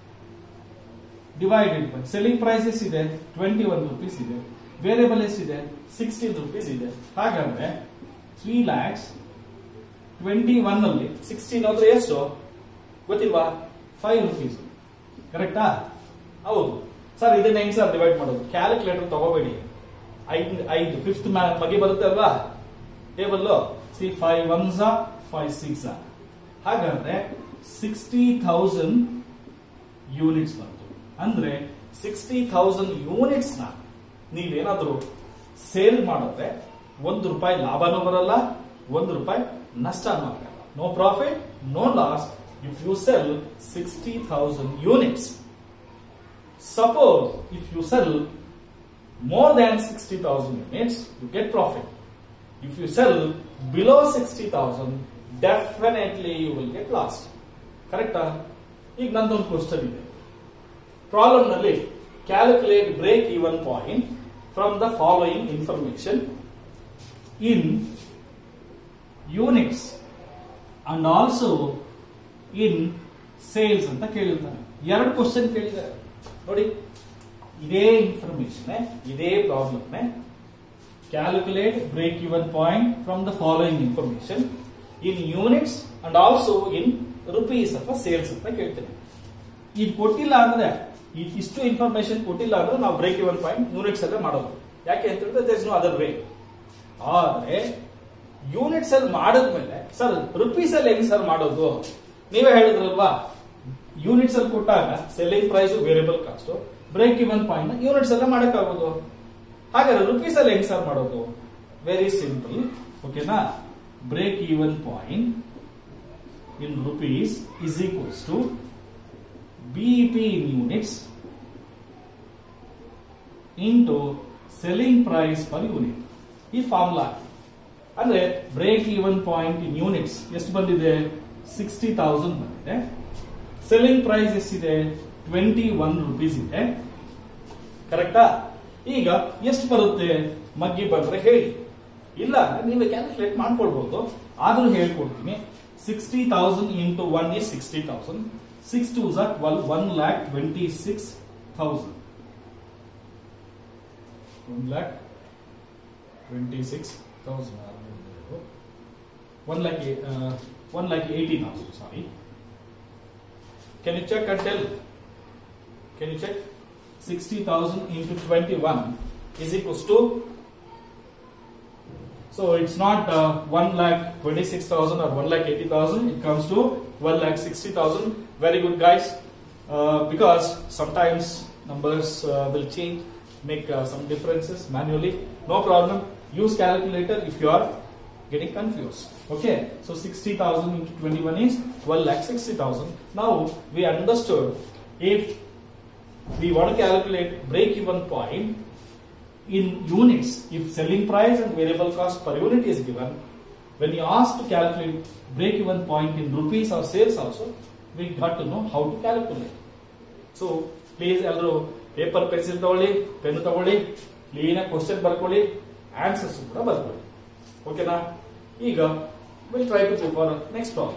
ಡಿವೈಡೆಡ್ ಬೈ ಸೆಲ್ಲಿಂಗ್ ಪ್ರೈಸ್ ಎಷ್ಟಿದೆ ಟ್ವೆಂಟಿ ಒನ್ ರುಪೀಸ್ ಇದೆ variable ಎಷ್ಟಿದೆ sixteen rupees ಇದೆ ಹಾಗಾದ್ರೆ three lakhs twenty one ಅಲ್ಲಿ sixteen ಅಂದ್ರೆ ಎಷ್ಟು ಗೊತ್ತಿಲ್ವಾ ಫೈವ್ ರುಪೀಸ್ ಕರೆಕ್ಟಾ ಹೌದು ಸರ್ ಇದನ್ನ ಹೆಂಗ್ ಸರ್ ಡಿವೈಡ್ ಮಾಡೋದು ಕ್ಯಾಲ್ಕುಲೇಟರ್ ತಗೋಬೇಡಿ ಐದು ಐದು ಫಿಫ್ತ್ ಬಗ್ಗೆ ಬರುತ್ತೆ ಅಲ್ವಾ table see five ones five six ಹಾಗಾದ್ರೆ ಸಿಕ್ಸ್ಟಿ ಥೌಸಂಡ್ ಯೂನಿಟ್ಸ್ ಬಂತು ಅಂದ್ರೆ ಸಿಕ್ಸ್ಟಿ ಥೌಸಂಡ್ ಯೂನಿಟ್ಸ್ ನ ನೀವೇನಾದ್ರೂ ಸೇಲ್ ಮಾಡಿದ್ರೆ ಒಂದು ರೂಪಾಯಿ ಲಾಭನೂ ಬರಲ್ಲ ಒಂದು ರೂಪಾಯಿ ನಷ್ಟನೂ ಆಗಲ್ಲ no profit no loss if you sell sixty thousand units Suppose if you sell more than 60,000 units, you get profit. If you sell below 60,000, definitely you will get lost. ಕರೆಕ್ಟಾ ಈಗ ನಂದೊಂದು ಕ್ವಶನ್ ಇದೆ ಪ್ರಾಬ್ಲಮ್ ನಲ್ಲಿ calculate break even point from the following information in units and also in sales ಅಂತ ಕೇಳಿರ್ತಾನೆ ಎರಡು question ಕೇಳಿದ್ದಾರೆ ನೋಡಿ ಇದೇ ಇನ್ಫಾರ್ಮೇಶನ್ ಇದೇ problem calculate break even point from the following information in units and also in rupees ಅಥವಾ sales ಅಂತ ಕೇಳ್ತೇನೆ ಇದು ಕೊಟ್ಟಿಲ್ಲ ಅಂದ್ರೆ ಈ ಇಷ್ಟು ಇನ್ಫಾರ್ಮೇಶನ್ ಕೊಟ್ಟಿಲ್ಲ ಅಂದ್ರೆ ನಾವು ಬ್ರೇಕ್ ಇವನ್ ಪಾಯಿಂಟ್ ಯೂನಿಟ್ಸ್ ಅಲ್ಲೇ ಮಾಡೋದು ಯಾಕೆ ಅಂತ ಹೇಳಿದ್ರೆ there is no other way ಆದ್ರೆ ಯೂನಿಟ್ಸ್ ಅಲ್ಲಿ ಮಾಡಿದ್ಮೇಲೆ ಸರ್ ರುಪೀಸ್ ಅಲ್ಲಿ ಹೆಂಗ್ ಸರ್ ಮಾಡೋದು ನೀವೇ ಹೇಳಿದ್ರಲ್ವಾ ಯೂನಿಟ್ಸ್ ಅಲ್ಲಿ ಕೊಟ್ಟಾಗ selling price variable cost break even point units ಎಲ್ಲ ಮಾಡಕ್ಕಾಗೋದು ಹಾಗಾದ್ರೆ ರುಪೀಸ್ ಅಲ್ಲಿ ಹೆಂಗ್ ಸರ್ ಮಾಡೋದು ವೆರಿ ಸಿಂಪಲ್ ಓಕೆನಾ break even point in rupees is equals to BEP in units into selling price per unit ಈ ಫಾರ್ಮುಲಾ ಅಂದ್ರೆ break even point in units ಎಷ್ಟು ಬಂದಿದೆ ಸಿಕ್ಸ್ಟಿ ತೌಸಂಡ್ ಬಂದಿದೆ ಸೆಲ್ಲಿಂಗ್ ಪ್ರೈಸ್ ಎಷ್ಟಿದೆ ಟ್ವೆಂಟಿ ಒನ್ ರುಪೀಸ್ ಇದೆ ಕರೆಕ್ಟಾ ಈಗ ಎಷ್ಟು ಬರುತ್ತೆ ಮಗ್ಗಿ ಬಂದ್ರೆ ಹೇಳಿ ಇಲ್ಲ ನೀವೇ ಕ್ಯಾಲ್ಕುಲೇಟ್ ಮಾಡ್ಕೊಳ್ಬಹುದು ಆದ್ರೂ ಹೇಳ್ಕೊಡ್ತೀನಿ sixty thousand into one is sixty thousand six two ಝಾ twelve one lakh twenty six thousand one lakh twenty six thousand one lakh one lakh eighty thousand sorry Can you check and tell? Can you check? 60,000 into 21 is equals to. So it's not uh, 1 lakh 26,000 or 1 lakh 80,000. It comes to 1 lakh 60,000. Very good, guys. Uh, because sometimes numbers uh, will change, make uh, some differences manually. No problem. Use calculator if you are getting confused. Okay, so 60,000 into 21 is 12 lakh 60,000. Now we understood if we want to calculate break even point in units, if selling price and variable cost per unit is given, when you ask to calculate break even point in rupees or sales also, we got to know how to calculate. So please ಎಲ್ಲರೂ paper pencil ತಗೊಳ್ಳಿ pen ತಗೊಳ್ಳಿ clean ಆಗಿ question ಬರ್ಕೊಳ್ಳಿ answers ಕೂಡ ಬರ್ಕೊಳ್ಳಿ ಓಕೆನಾ ಈಗ will try to for next problem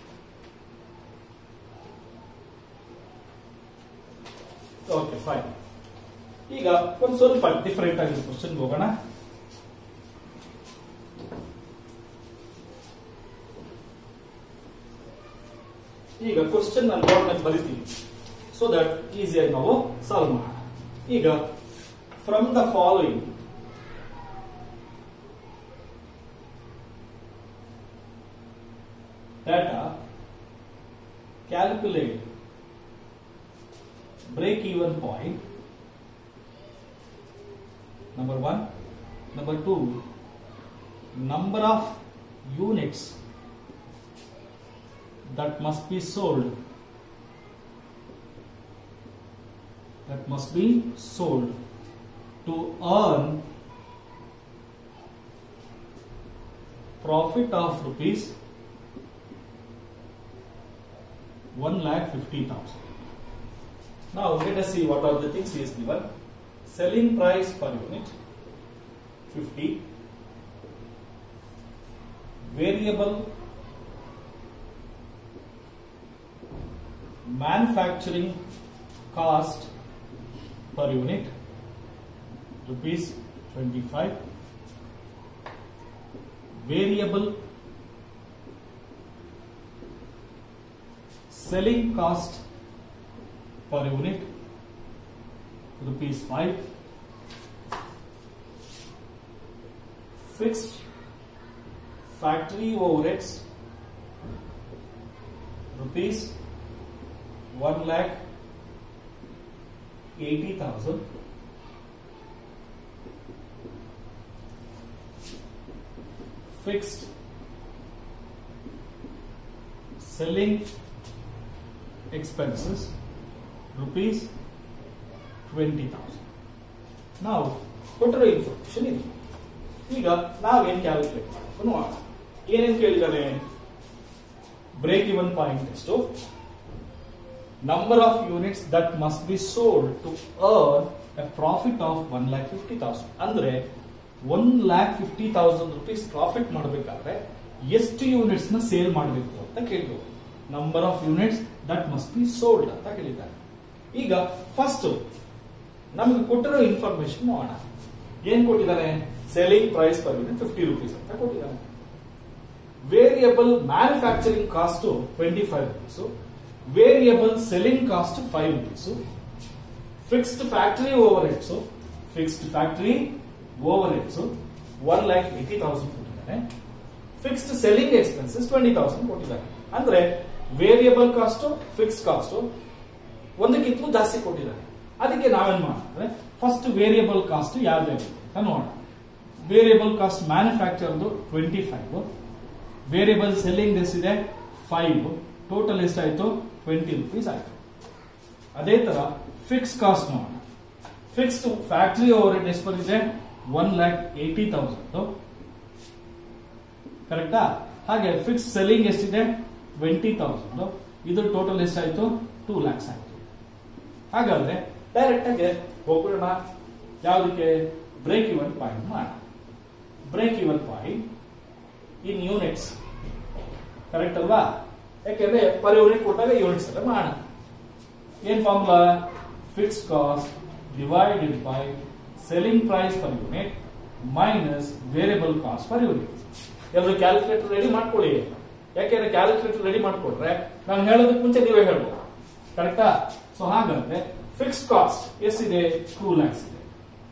okay fine ಈಗ ಒಂದು ಸ್ವಲ್ಪ ಡಿಫರೆಂಟ್ ಆಗಿರೋ ಕ್ವಶನ್ ಹೋಗೋಣ ಈಗ ಕ್ವಶನ್ ನಾನು ಬೋರ್ಡ್ ಮೇಲೆ ಬರಿತೀನಿ ಸೊ ದಟ್ ಈಸಿಯಾಗಿ ನಾವು ಸಾಲ್ವ್ ಮಾಡೋಣ ಈಗ from the following data calculate break even point number 1 number 2 number of units that must be sold that must be sold to earn profit of rupees one lakh fifty thousand Now let us see what are the things he is given. Selling price per unit 50. Variable manufacturing cost per unit rupees 25. Variable selling cost per unit rupees 5 fixed factory overheads rupees 1 lakh 80,000 fixed selling expenses rupees 20,000 ನಾವು ಕೊಟ್ಟಿರೋ information ಇದೆ ಈಗ ನಾವೇನ್ calculate ಮಾಡಬೇಕು ನೋಡೋಣ ಏನೇನ್ ಕೇಳಿದಾನೆ break even point ಎಷ್ಟು number of units that must be sold to earn a profit of one lakh fifty thousand ಅಂದ್ರೆ one lakh fifty thousand rupees profit ಮಾಡಬೇಕಾದ್ರೆ ಎಷ್ಟು ಯೂನಿಟ್ಸ್ ನ ಸೇಲ್ ಮಾಡಬೇಕು ಅಂತ ಕೇಳಿದ್ರು number of units that must be sold ಅಂತ ಹೇಳಿದ್ದಾರೆ ಈಗ ಫಸ್ಟ್ ನಮ್ಗೆ ಕೊಟ್ಟಿರೋ ಇನ್ಫಾರ್ಮೇಶನ್ ನೋಡೋಣ ಏನ್ ಕೊಟ್ಟಿದ್ದಾನೆ selling price per unit fifty rupees ಅಂತ ಕೊಟ್ಟಿದ್ದಾನೆ variable manufacturing cost twenty five rupees variable selling cost five rupees fixed factory overheads fixed factory overheads one lakh eighty thousand ಕೊಟ್ಟಿದ್ದಾನೆ fixed selling expenses twenty thousand ಕೊಟ್ಟಿದ್ದಾರೆ ಅಂದ್ರೆ variable cost fixed cost ಒಂದಕ್ಕಿಂತಲೂ ಜಾಸ್ತಿ ಕೊಟ್ಟಿದ್ದಾರೆ ಅದಕ್ಕೆ ನಾವೇನ್ ಮಾಡಿದ್ರೆ first variable cost ಯಾವ್ದು ಅಂತ ನೋಡೋಣ ವೇರಿಯಬಲ್ ಕಾಸ್ಟ್ ಮ್ಯಾನುಫ್ಯಾಕ್ಚರ್ದು ಟ್ವೆಂಟಿ ಫೈವ್ ವೇರಿಯಬಲ್ ಸೆಲ್ಲಿಂಗ್ ಎಷ್ಟಿದೆ ಫೈವ್ ಟೋಟಲ್ ಎಷ್ಟಾಯ್ತು ಟ್ವೆಂಟಿ ರುಪೀಸ್ ಆಯ್ತು ಅದೇ ತರ ಫಿಕ್ಸ್ ಕಾಸ್ಟ್ ನೋಡೋಣ ಫಿಕ್ಸ್ಡ್ ಫ್ಯಾಕ್ಟರಿ ಓವರ್ ಹೆಡ್ ಎಷ್ಟು ಬಂದಿದೆ ಒನ್ ಲ್ಯಾಕ್ ಏಟಿ ತೌಸಂಡ್ ಕರೆಕ್ಟಾ ಹಾಗೆ ಫಿಕ್ಸ್ ಸೆಲ್ಲಿಂಗ್ ಎಷ್ಟಿದೆ ಟ್ವೆಂಟಿ ತೌಸಂಡ್ ಇದು ಟೋಟಲ್ ಎಷ್ಟಾಯ್ತು ಟೂ ಲ್ಯಾಕ್ಸ್ ಆಯ್ತು ಹಾಗಾದ್ರೆ ಡೈರೆಕ್ಟ್ ಆಗಿ ಹೋಗೋಣ ಯಾವುದಕ್ಕೆ ಬ್ರೇಕ್ ಇವನ್ ಪಾಯಿಂಟ್ ಮಾಡೋಣ break even point in units correct ಅಲ್ವಾ ಯಾಕೆಂದ್ರೆ ಪರ್ ಯೂನಿಟ್ ಕೊಟ್ಟಾಗ ಯೂನಿಟ್ಸ್ ಎಲ್ಲ ಮಾಡೋಣ ಏನ್ formula fix cost divided by selling price per unit minus variable cost per unit ಎಲ್ಲರೂ ಕ್ಯಾಲ್ಕುಲೇಟರ್ ರೆಡಿ ಮಾಡ್ಕೊಳ್ಳಿ ಯಾಕೆಂದ್ರೆ ಕ್ಯಾಲ್ಕುಲೇಟರ್ ರೆಡಿ ಮಾಡ್ಕೊಟ್ರೆ ನಾನು ಹೇಳೋದಕ್ಕೆ ಮುಂಚೆ ನೀವೇ ಹೇಳ್ಬೋದು ಕರೆಕ್ಟಾ ಸೊ ಹಾಗಂದ್ರೆ ಫಿಕ್ಸ್ ಕಾಸ್ಟ್ ಎಷ್ಟಿದೆ ಟೂ ಲ್ಯಾಕ್ಸ್ ಇದೆ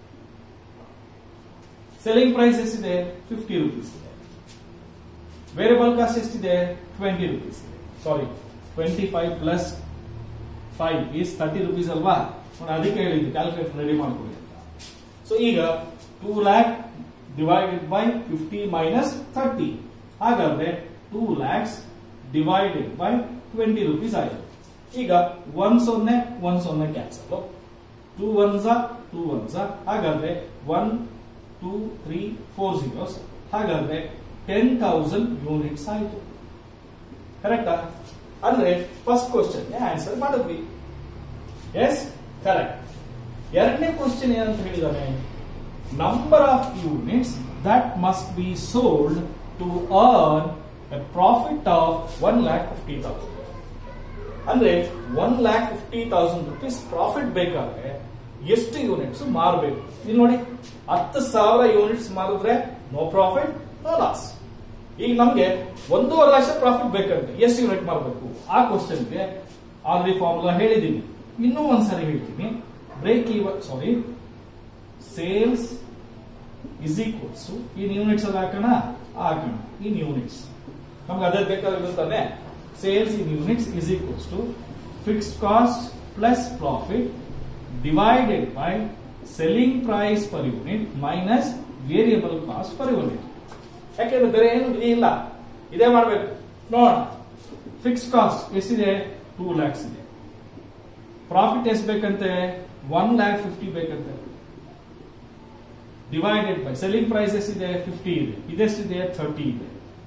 ಸೆಲ್ಲಿಂಗ್ ಪ್ರೈಸ್ ಎಷ್ಟಿದೆ ಫಿಫ್ಟಿ ರುಪೀಸ್ ಇದೆ ವೇರಿಯಬಲ್ ಕಾಸ್ಟ್ ಎಷ್ಟಿದೆ ಟ್ವೆಂಟಿ ರುಪೀಸ್ ಇದೆ sorry twenty five plus five is thirty rupees ಅಲ್ವಾ ನಾನು ಅದಕ್ಕೆ ಹೇಳಿದ್ದು ಕ್ಯಾಲ್ಕುಲೇಟರ್ ರೆಡಿ ಮಾಡ್ಕೊಳ್ಳಿ ಅಂತ ಸೊ ಈಗ two lakh divided by fifty minus thirty ಹಾಗಾದ್ರೆ two lakhs divided by twenty rupees ಆಯಿತು ಈಗ ಒನ್ ಸೊನ್ನೆ ಒನ್ ಸೊನ್ನೆ cancel two ones two ones ಹಾಗಾದ್ರೆ one two three four zeros ಹಾಗಾದ್ರೆ ಟೆನ್ ತೌಸಂಡ್ ಯೂನಿಟ್ಸ್ ಆಯಿತು ಕರೆಕ್ಟಾ ಅಂದ್ರೆ ಫಸ್ಟ್ ಕ್ವಶನ್ ಆನ್ಸರ್ ಮಾಡಿದ್ವಿ ಎಸ್ ಕರೆಕ್ಟ್ ಎರಡನೇ ಕ್ವಶನ್ ಏನಂತ ಹೇಳಿದಾನೆ number of units that must be sold to earn a profit of one lakh fifty thousand ಅಂದ್ರೆ one lakh fifty thousand rupees profit ಬೇಕಾದ್ರೆ ಎಷ್ಟು ಯೂನಿಟ್ಸ್ ಮಾರಬೇಕು ಇಲ್ಲಿ ನೋಡಿ ಹತ್ತು ಸಾವಿರ ಯೂನಿಟ್ಸ್ ಮಾರಿದ್ರೆ ನೋ ಪ್ರಾಫಿಟ್ ನೋ ಲಾಸ್ ಈಗ ನಮ್ಗೆ ಒಂದೂವರೆ ಲಕ್ಷ ಪ್ರಾಫಿಟ್ ಬೇಕಂತೆ ಎಷ್ಟು ಯೂನಿಟ್ ಮಾರಬೇಕು ಆ ಕ್ವಶನ್ಗೆ ಆಲ್ರೆಡಿ ಫಾರ್ಮುಲಾ ಹೇಳಿದ್ದೀನಿ ಇನ್ನೂ ಒಂದ್ಸರಿ ಹೇಳ್ತೀನಿ break even sorry sales is equals in units ಅಲ್ಲಿ ಹಾಕೋಣ ಹಾಕೋಣ ಇನ್ ಯೂನಿಟ್ಸ್ ನಮ್ಗೆ ಅದೇ ಬೇಕಾಗಿರುತ್ತಾನೆ sales in units is equals to fixed cost plus profit divided by selling price per unit minus variable cost per unit ಯಾಕೆಂದ್ರೆ ಬೇರೆ ಏನು ವಿಧಿ ಇಲ್ಲ ಇದೇ ಮಾಡಬೇಕು ನೋಡೋಣ ಫಿಕ್ಸ್ ಕಾಸ್ಟ್ ಎಷ್ಟಿದೆ ಟೂ ಲ್ಯಾಕ್ಸ್ ಇದೆ ಪ್ರಾಫಿಟ್ ಎಷ್ಟು ಬೇಕಂತೆ ಒನ್ ಲ್ಯಾಕ್ ಫಿಫ್ಟಿ ಬೇಕಂತೆ ಡಿವೈಡೆಡ್ ಬೈ ಸೆಲ್ಲಿಂಗ್ ಪ್ರೈಸ್ ಎಷ್ಟಿದೆ ಫಿಫ್ಟಿ ಇದೆ ಇದೆಷ್ಟಿದೆ ಥರ್ಟಿ ಇದೆ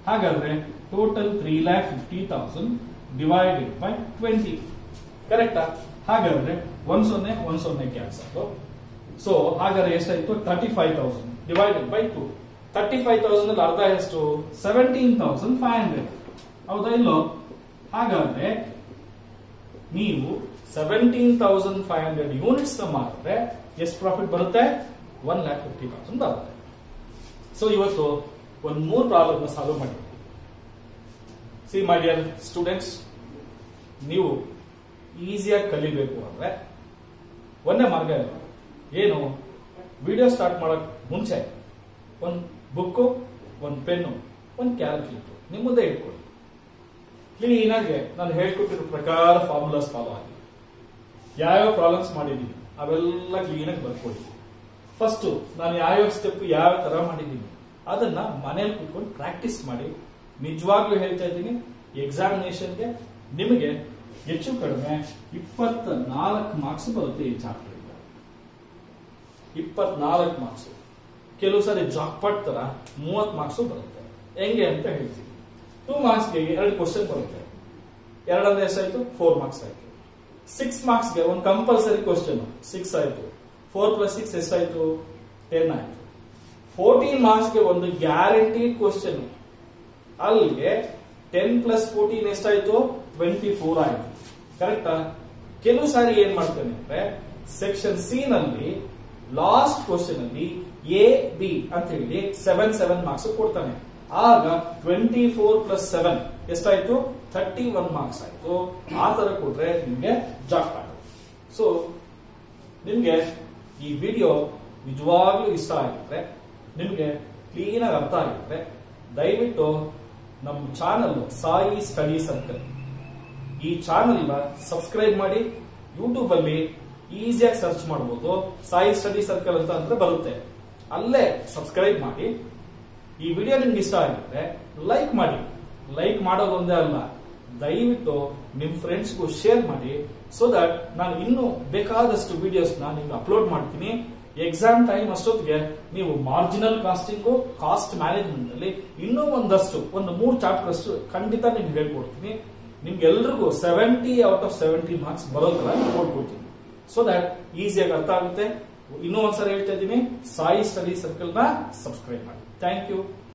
ಹಾಗಾದ್ರೆ total three lakh fifty thousand divided by twenty ಕರೆಕ್ಟಾ ಹಾಗಾದ್ರೆ ಒಂದ್ ಸೊನ್ನೆ ಒಂದ್ ಸೊನ್ನೆ ಕ್ಯಾನ್ಸಲ್ ಸೊ ಹಾಗಾದ್ರೆ ಎಷ್ಟಾಯ್ತು thirty five thousand divided by two thirty five thousand ಅಲ್ಲಿ ಅರ್ಧ ಎಷ್ಟು ಸೆವೆಂಟೀನ್ ತೌಸಂಡ್ ಫೈವ್ ಹಂಡ್ರೆಡ್ ಹೌದಾ ಇಲ್ಲೋ ಹಾಗಾದ್ರೆ ನೀವು seventeen thousand five hundred units ಮಾರಿದ್ರೆ ಎಷ್ಟು ಪ್ರಾಫಿಟ್ ಬರುತ್ತೆ ಒನ್ ಲ್ಯಾಕ್ ಫಿಫ್ಟಿ ತೌಸಂಡ್ ಬರುತ್ತೆ ಸೊ ಇವತ್ತು ಒಂದ್ ಮೂರು ಪ್ರಾಬ್ಲಮ್ ಸಾಲ್ವ್ ಮಾಡಿದ್ವಿ ಸಿ ಮೈ ಡಿಯರ್ ಸ್ಟೂಡೆಂಟ್ಸ್ ನೀವು ಈಸಿಯಾಗಿ ಕಲಿಬೇಕು ಅಂದ್ರೆ ಒಂದೇ ಮಾರ್ಗ ಇದೆ ಏನು ವಿಡಿಯೋ ಸ್ಟಾರ್ಟ್ ಮಾಡಕ್ ಮುಂಚೆ ಒಂದು ಬುಕ್ಕು ಒಂದು ಪೆನ್ನು ಒಂದು ಕ್ಯಾಲ್ಕುಲೇಟರ್ ನಿಮ್ಮ ಮುಂದೆ ಇಟ್ಕೊಳ್ಳಿ ಕ್ಲೀನ್ ಆಗಿ ನಾನು ಹೇಳ್ಕೊಟ್ಟಿರೋ ಪ್ರಕಾರ ಫಾರ್ಮುಲಾಸ್ ಫಾಲೋ ಆಗಿ ಯಾವ್ಯಾವ ಪ್ರಾಬ್ಲಮ್ಸ್ ಮಾಡಿದ್ದೀನಿ ಅವೆಲ್ಲ ಕ್ಲೀನ್ ಆಗಿ ಬರ್ಕೊಳ್ಳಿ ಫಸ್ಟ್ ನಾನು ಯಾವ್ಯಾವ ಸ್ಟೆಪ್ ಯಾವ ತರ ಮಾಡಿದ್ದೀನಿ ಅದನ್ನ ಮನೇಲಿ ಕೂತ್ಕೊಂಡು ಪ್ರಾಕ್ಟೀಸ್ ಮಾಡಿ ನಿಜವಾಗ್ಲೂ ಹೇಳ್ತಾ ಇದ್ದೀನಿ ಎಕ್ಸಾಮಿನೇಷನ್ಗೆ ನಿಮಗೆ ಹೆಚ್ಚು ಕಡಿಮೆ ಇಪ್ಪತ್ತ ನಾಲ್ಕು ಮಾರ್ಕ್ಸ್ ಬರುತ್ತೆ ಈ ಚಾಪ್ಟರ್ ಇಪ್ಪತ್ನಾಲ್ಕು ಮಾರ್ಕ್ಸ್ ಕೆಲವು ಸಾರಿ ಜಾಕ್ಪಾಟ್ ತರ ಮೂವತ್ ಮಾರ್ಕ್ಸ್ ಬರುತ್ತೆ ಹೆಂಗೆ ಅಂತ ಹೇಳ್ತೀನಿ ಟೂ ಮಾರ್ಕ್ಸ್ಗೆ ಎರಡು ಕ್ವಶನ್ ಬರುತ್ತೆ ಎರಡನೇ ಎಷ್ಟಾಯ್ತು ಫೋರ್ ಮಾರ್ಕ್ಸ್ ಆಯ್ತು ಸಿಕ್ಸ್ ಮಾರ್ಕ್ಸ್ಗೆ ಒಂದು ಕಂಪಲ್ಸರಿ ಕ್ವಶನ್ ಸಿಕ್ಸ್ ಆಯ್ತು ಫೋರ್ ಪ್ಲಸ್ ಸಿಕ್ಸ್ ಎಷ್ಟಾಯ್ತು ಟೆನ್ ಆಯ್ತು ಫೋರ್ಟೀನ್ ಮಾರ್ಕ್ಸ್ಗೆ ಒಂದು ಗ್ಯಾರಂಟಿಡ್ ಕ್ವಶನ್ ಅಲ್ಲಿಗೆ ಟೆನ್ ಪ್ಲಸ್ ಫೋರ್ಟೀನ್ ಎಷ್ಟಾಯ್ತು ಟ್ವೆಂಟಿ ಫೋರ್ ಆಯ್ತು ಕರೆಕ್ಟಾ ಕೆಲವು ಸಾರಿ ಏನ್ ಮಾಡ್ತಾನೆ ಅಂದ್ರೆ ಸೆಕ್ಷನ್ ಸಿ ನಲ್ಲಿ ಲಾಸ್ಟ್ ಕ್ವಶನ್ ಅಲ್ಲಿ ಎ ಬಿ ಅಂತ ಹೇಳಿ ಸೆವೆನ್ ಸೆವೆನ್ ಮಾರ್ಕ್ಸ್ ಕೊಡ್ತಾನೆ ಆಗ ಟ್ವೆಂಟಿ ಫೋರ್ ಪ್ಲಸ್ ಸೆವೆನ್ ಎಷ್ಟಾಯ್ತು ಥರ್ಟಿ ಒನ್ ಮಾರ್ಕ್ಸ್ ಆಯ್ತು ಆ ತರ ಕೊಟ್ರೆ ನಿಮ್ಗೆ ಜಾಕ್ ಸೊ ನಿಮ್ಗೆ ಈ ವಿಡಿಯೋ ನಿಜವಾಗ್ಲೂ ಇಷ್ಟ ಆಗಿದ್ರೆ ನಿಮ್ಗೆ ಕ್ಲೀನ್ ಆಗಿ ಅರ್ಥ ಆಗಿದ್ರೆ ದಯವಿಟ್ಟು ನಮ್ಮ ಚಾನಲ್ ಸಾಯಿ ಸ್ಟಡಿ ಸರ್ಕಲ್ ಈ ಚಾನಲ್ ನ ಸಬ್ಸ್ಕ್ರೈಬ್ ಮಾಡಿ ಯೂಟ್ಯೂಬ್ ಅಲ್ಲಿ ಈಸಿಯಾಗಿ ಸರ್ಚ್ ಮಾಡಬಹುದು ಸಾಯಿ ಸ್ಟಡಿ ಸರ್ಕಲ್ ಅಂತ ಅಂದ್ರೆ ಬರುತ್ತೆ ಅಲ್ಲೇ ಸಬ್ಸ್ಕ್ರೈಬ್ ಮಾಡಿ ಈ ವಿಡಿಯೋ ನಿಮ್ಗೆ ಇಷ್ಟ ಆಗಿದ್ರೆ ಲೈಕ್ ಮಾಡಿ ಲೈಕ್ ಮಾಡೋದು ಒಂದೇ ಅಲ್ಲ ದಯವಿಟ್ಟು ನಿಮ್ ಫ್ರೆಂಡ್ಸ್ಗೂ ಶೇರ್ ಮಾಡಿ ಸೊ ದಟ್ ನಾನು ಇನ್ನೂ ಬೇಕಾದಷ್ಟು ವಿಡಿಯೋಸ್ ನಾನು ನಿಮ್ಗೆ ಅಪ್ಲೋಡ್ ಮಾಡ್ತೀನಿ ಎಕ್ಸಾಮ್ ಟೈಮ್ ಅಷ್ಟೊತ್ತಿಗೆ ನೀವು ಮಾರ್ಜಿನಲ್ ಕಾಸ್ಟಿಂಗು ಕಾಸ್ಟ್ ಮ್ಯಾನೇಜ್ಮೆಂಟ್ ಅಲ್ಲಿ ಇನ್ನೂ ಒಂದಷ್ಟು ಒಂದು ಮೂರು ಚಾಪ್ಟರ್ ಅಷ್ಟು ಖಂಡಿತ ನಿಮ್ಗೆ ಹೇಳ್ಕೊಡ್ತೀನಿ ನಿಮ್ಗೆಲ್ರಿಗೂ seventy out of seventy marks ಬರೋ ತರ ನೋಡ್ಕೊಡ್ತೀನಿ ಸೊ ದಟ್ ಈಸಿಯಾಗಿ ಅರ್ಥ ಆಗುತ್ತೆ ಇನ್ನೂ ಒಂದ್ಸಲ ಹೇಳ್ತಾ ಇದ್ದೀನಿ ಸಾಯಿ ಸ್ಟಡಿ ಸರ್ಕಲ್ ನ ಸಬ್ಸ್ಕ್ರೈಬ್ ಮಾಡಿ ಥ್ಯಾಂಕ್ ಯು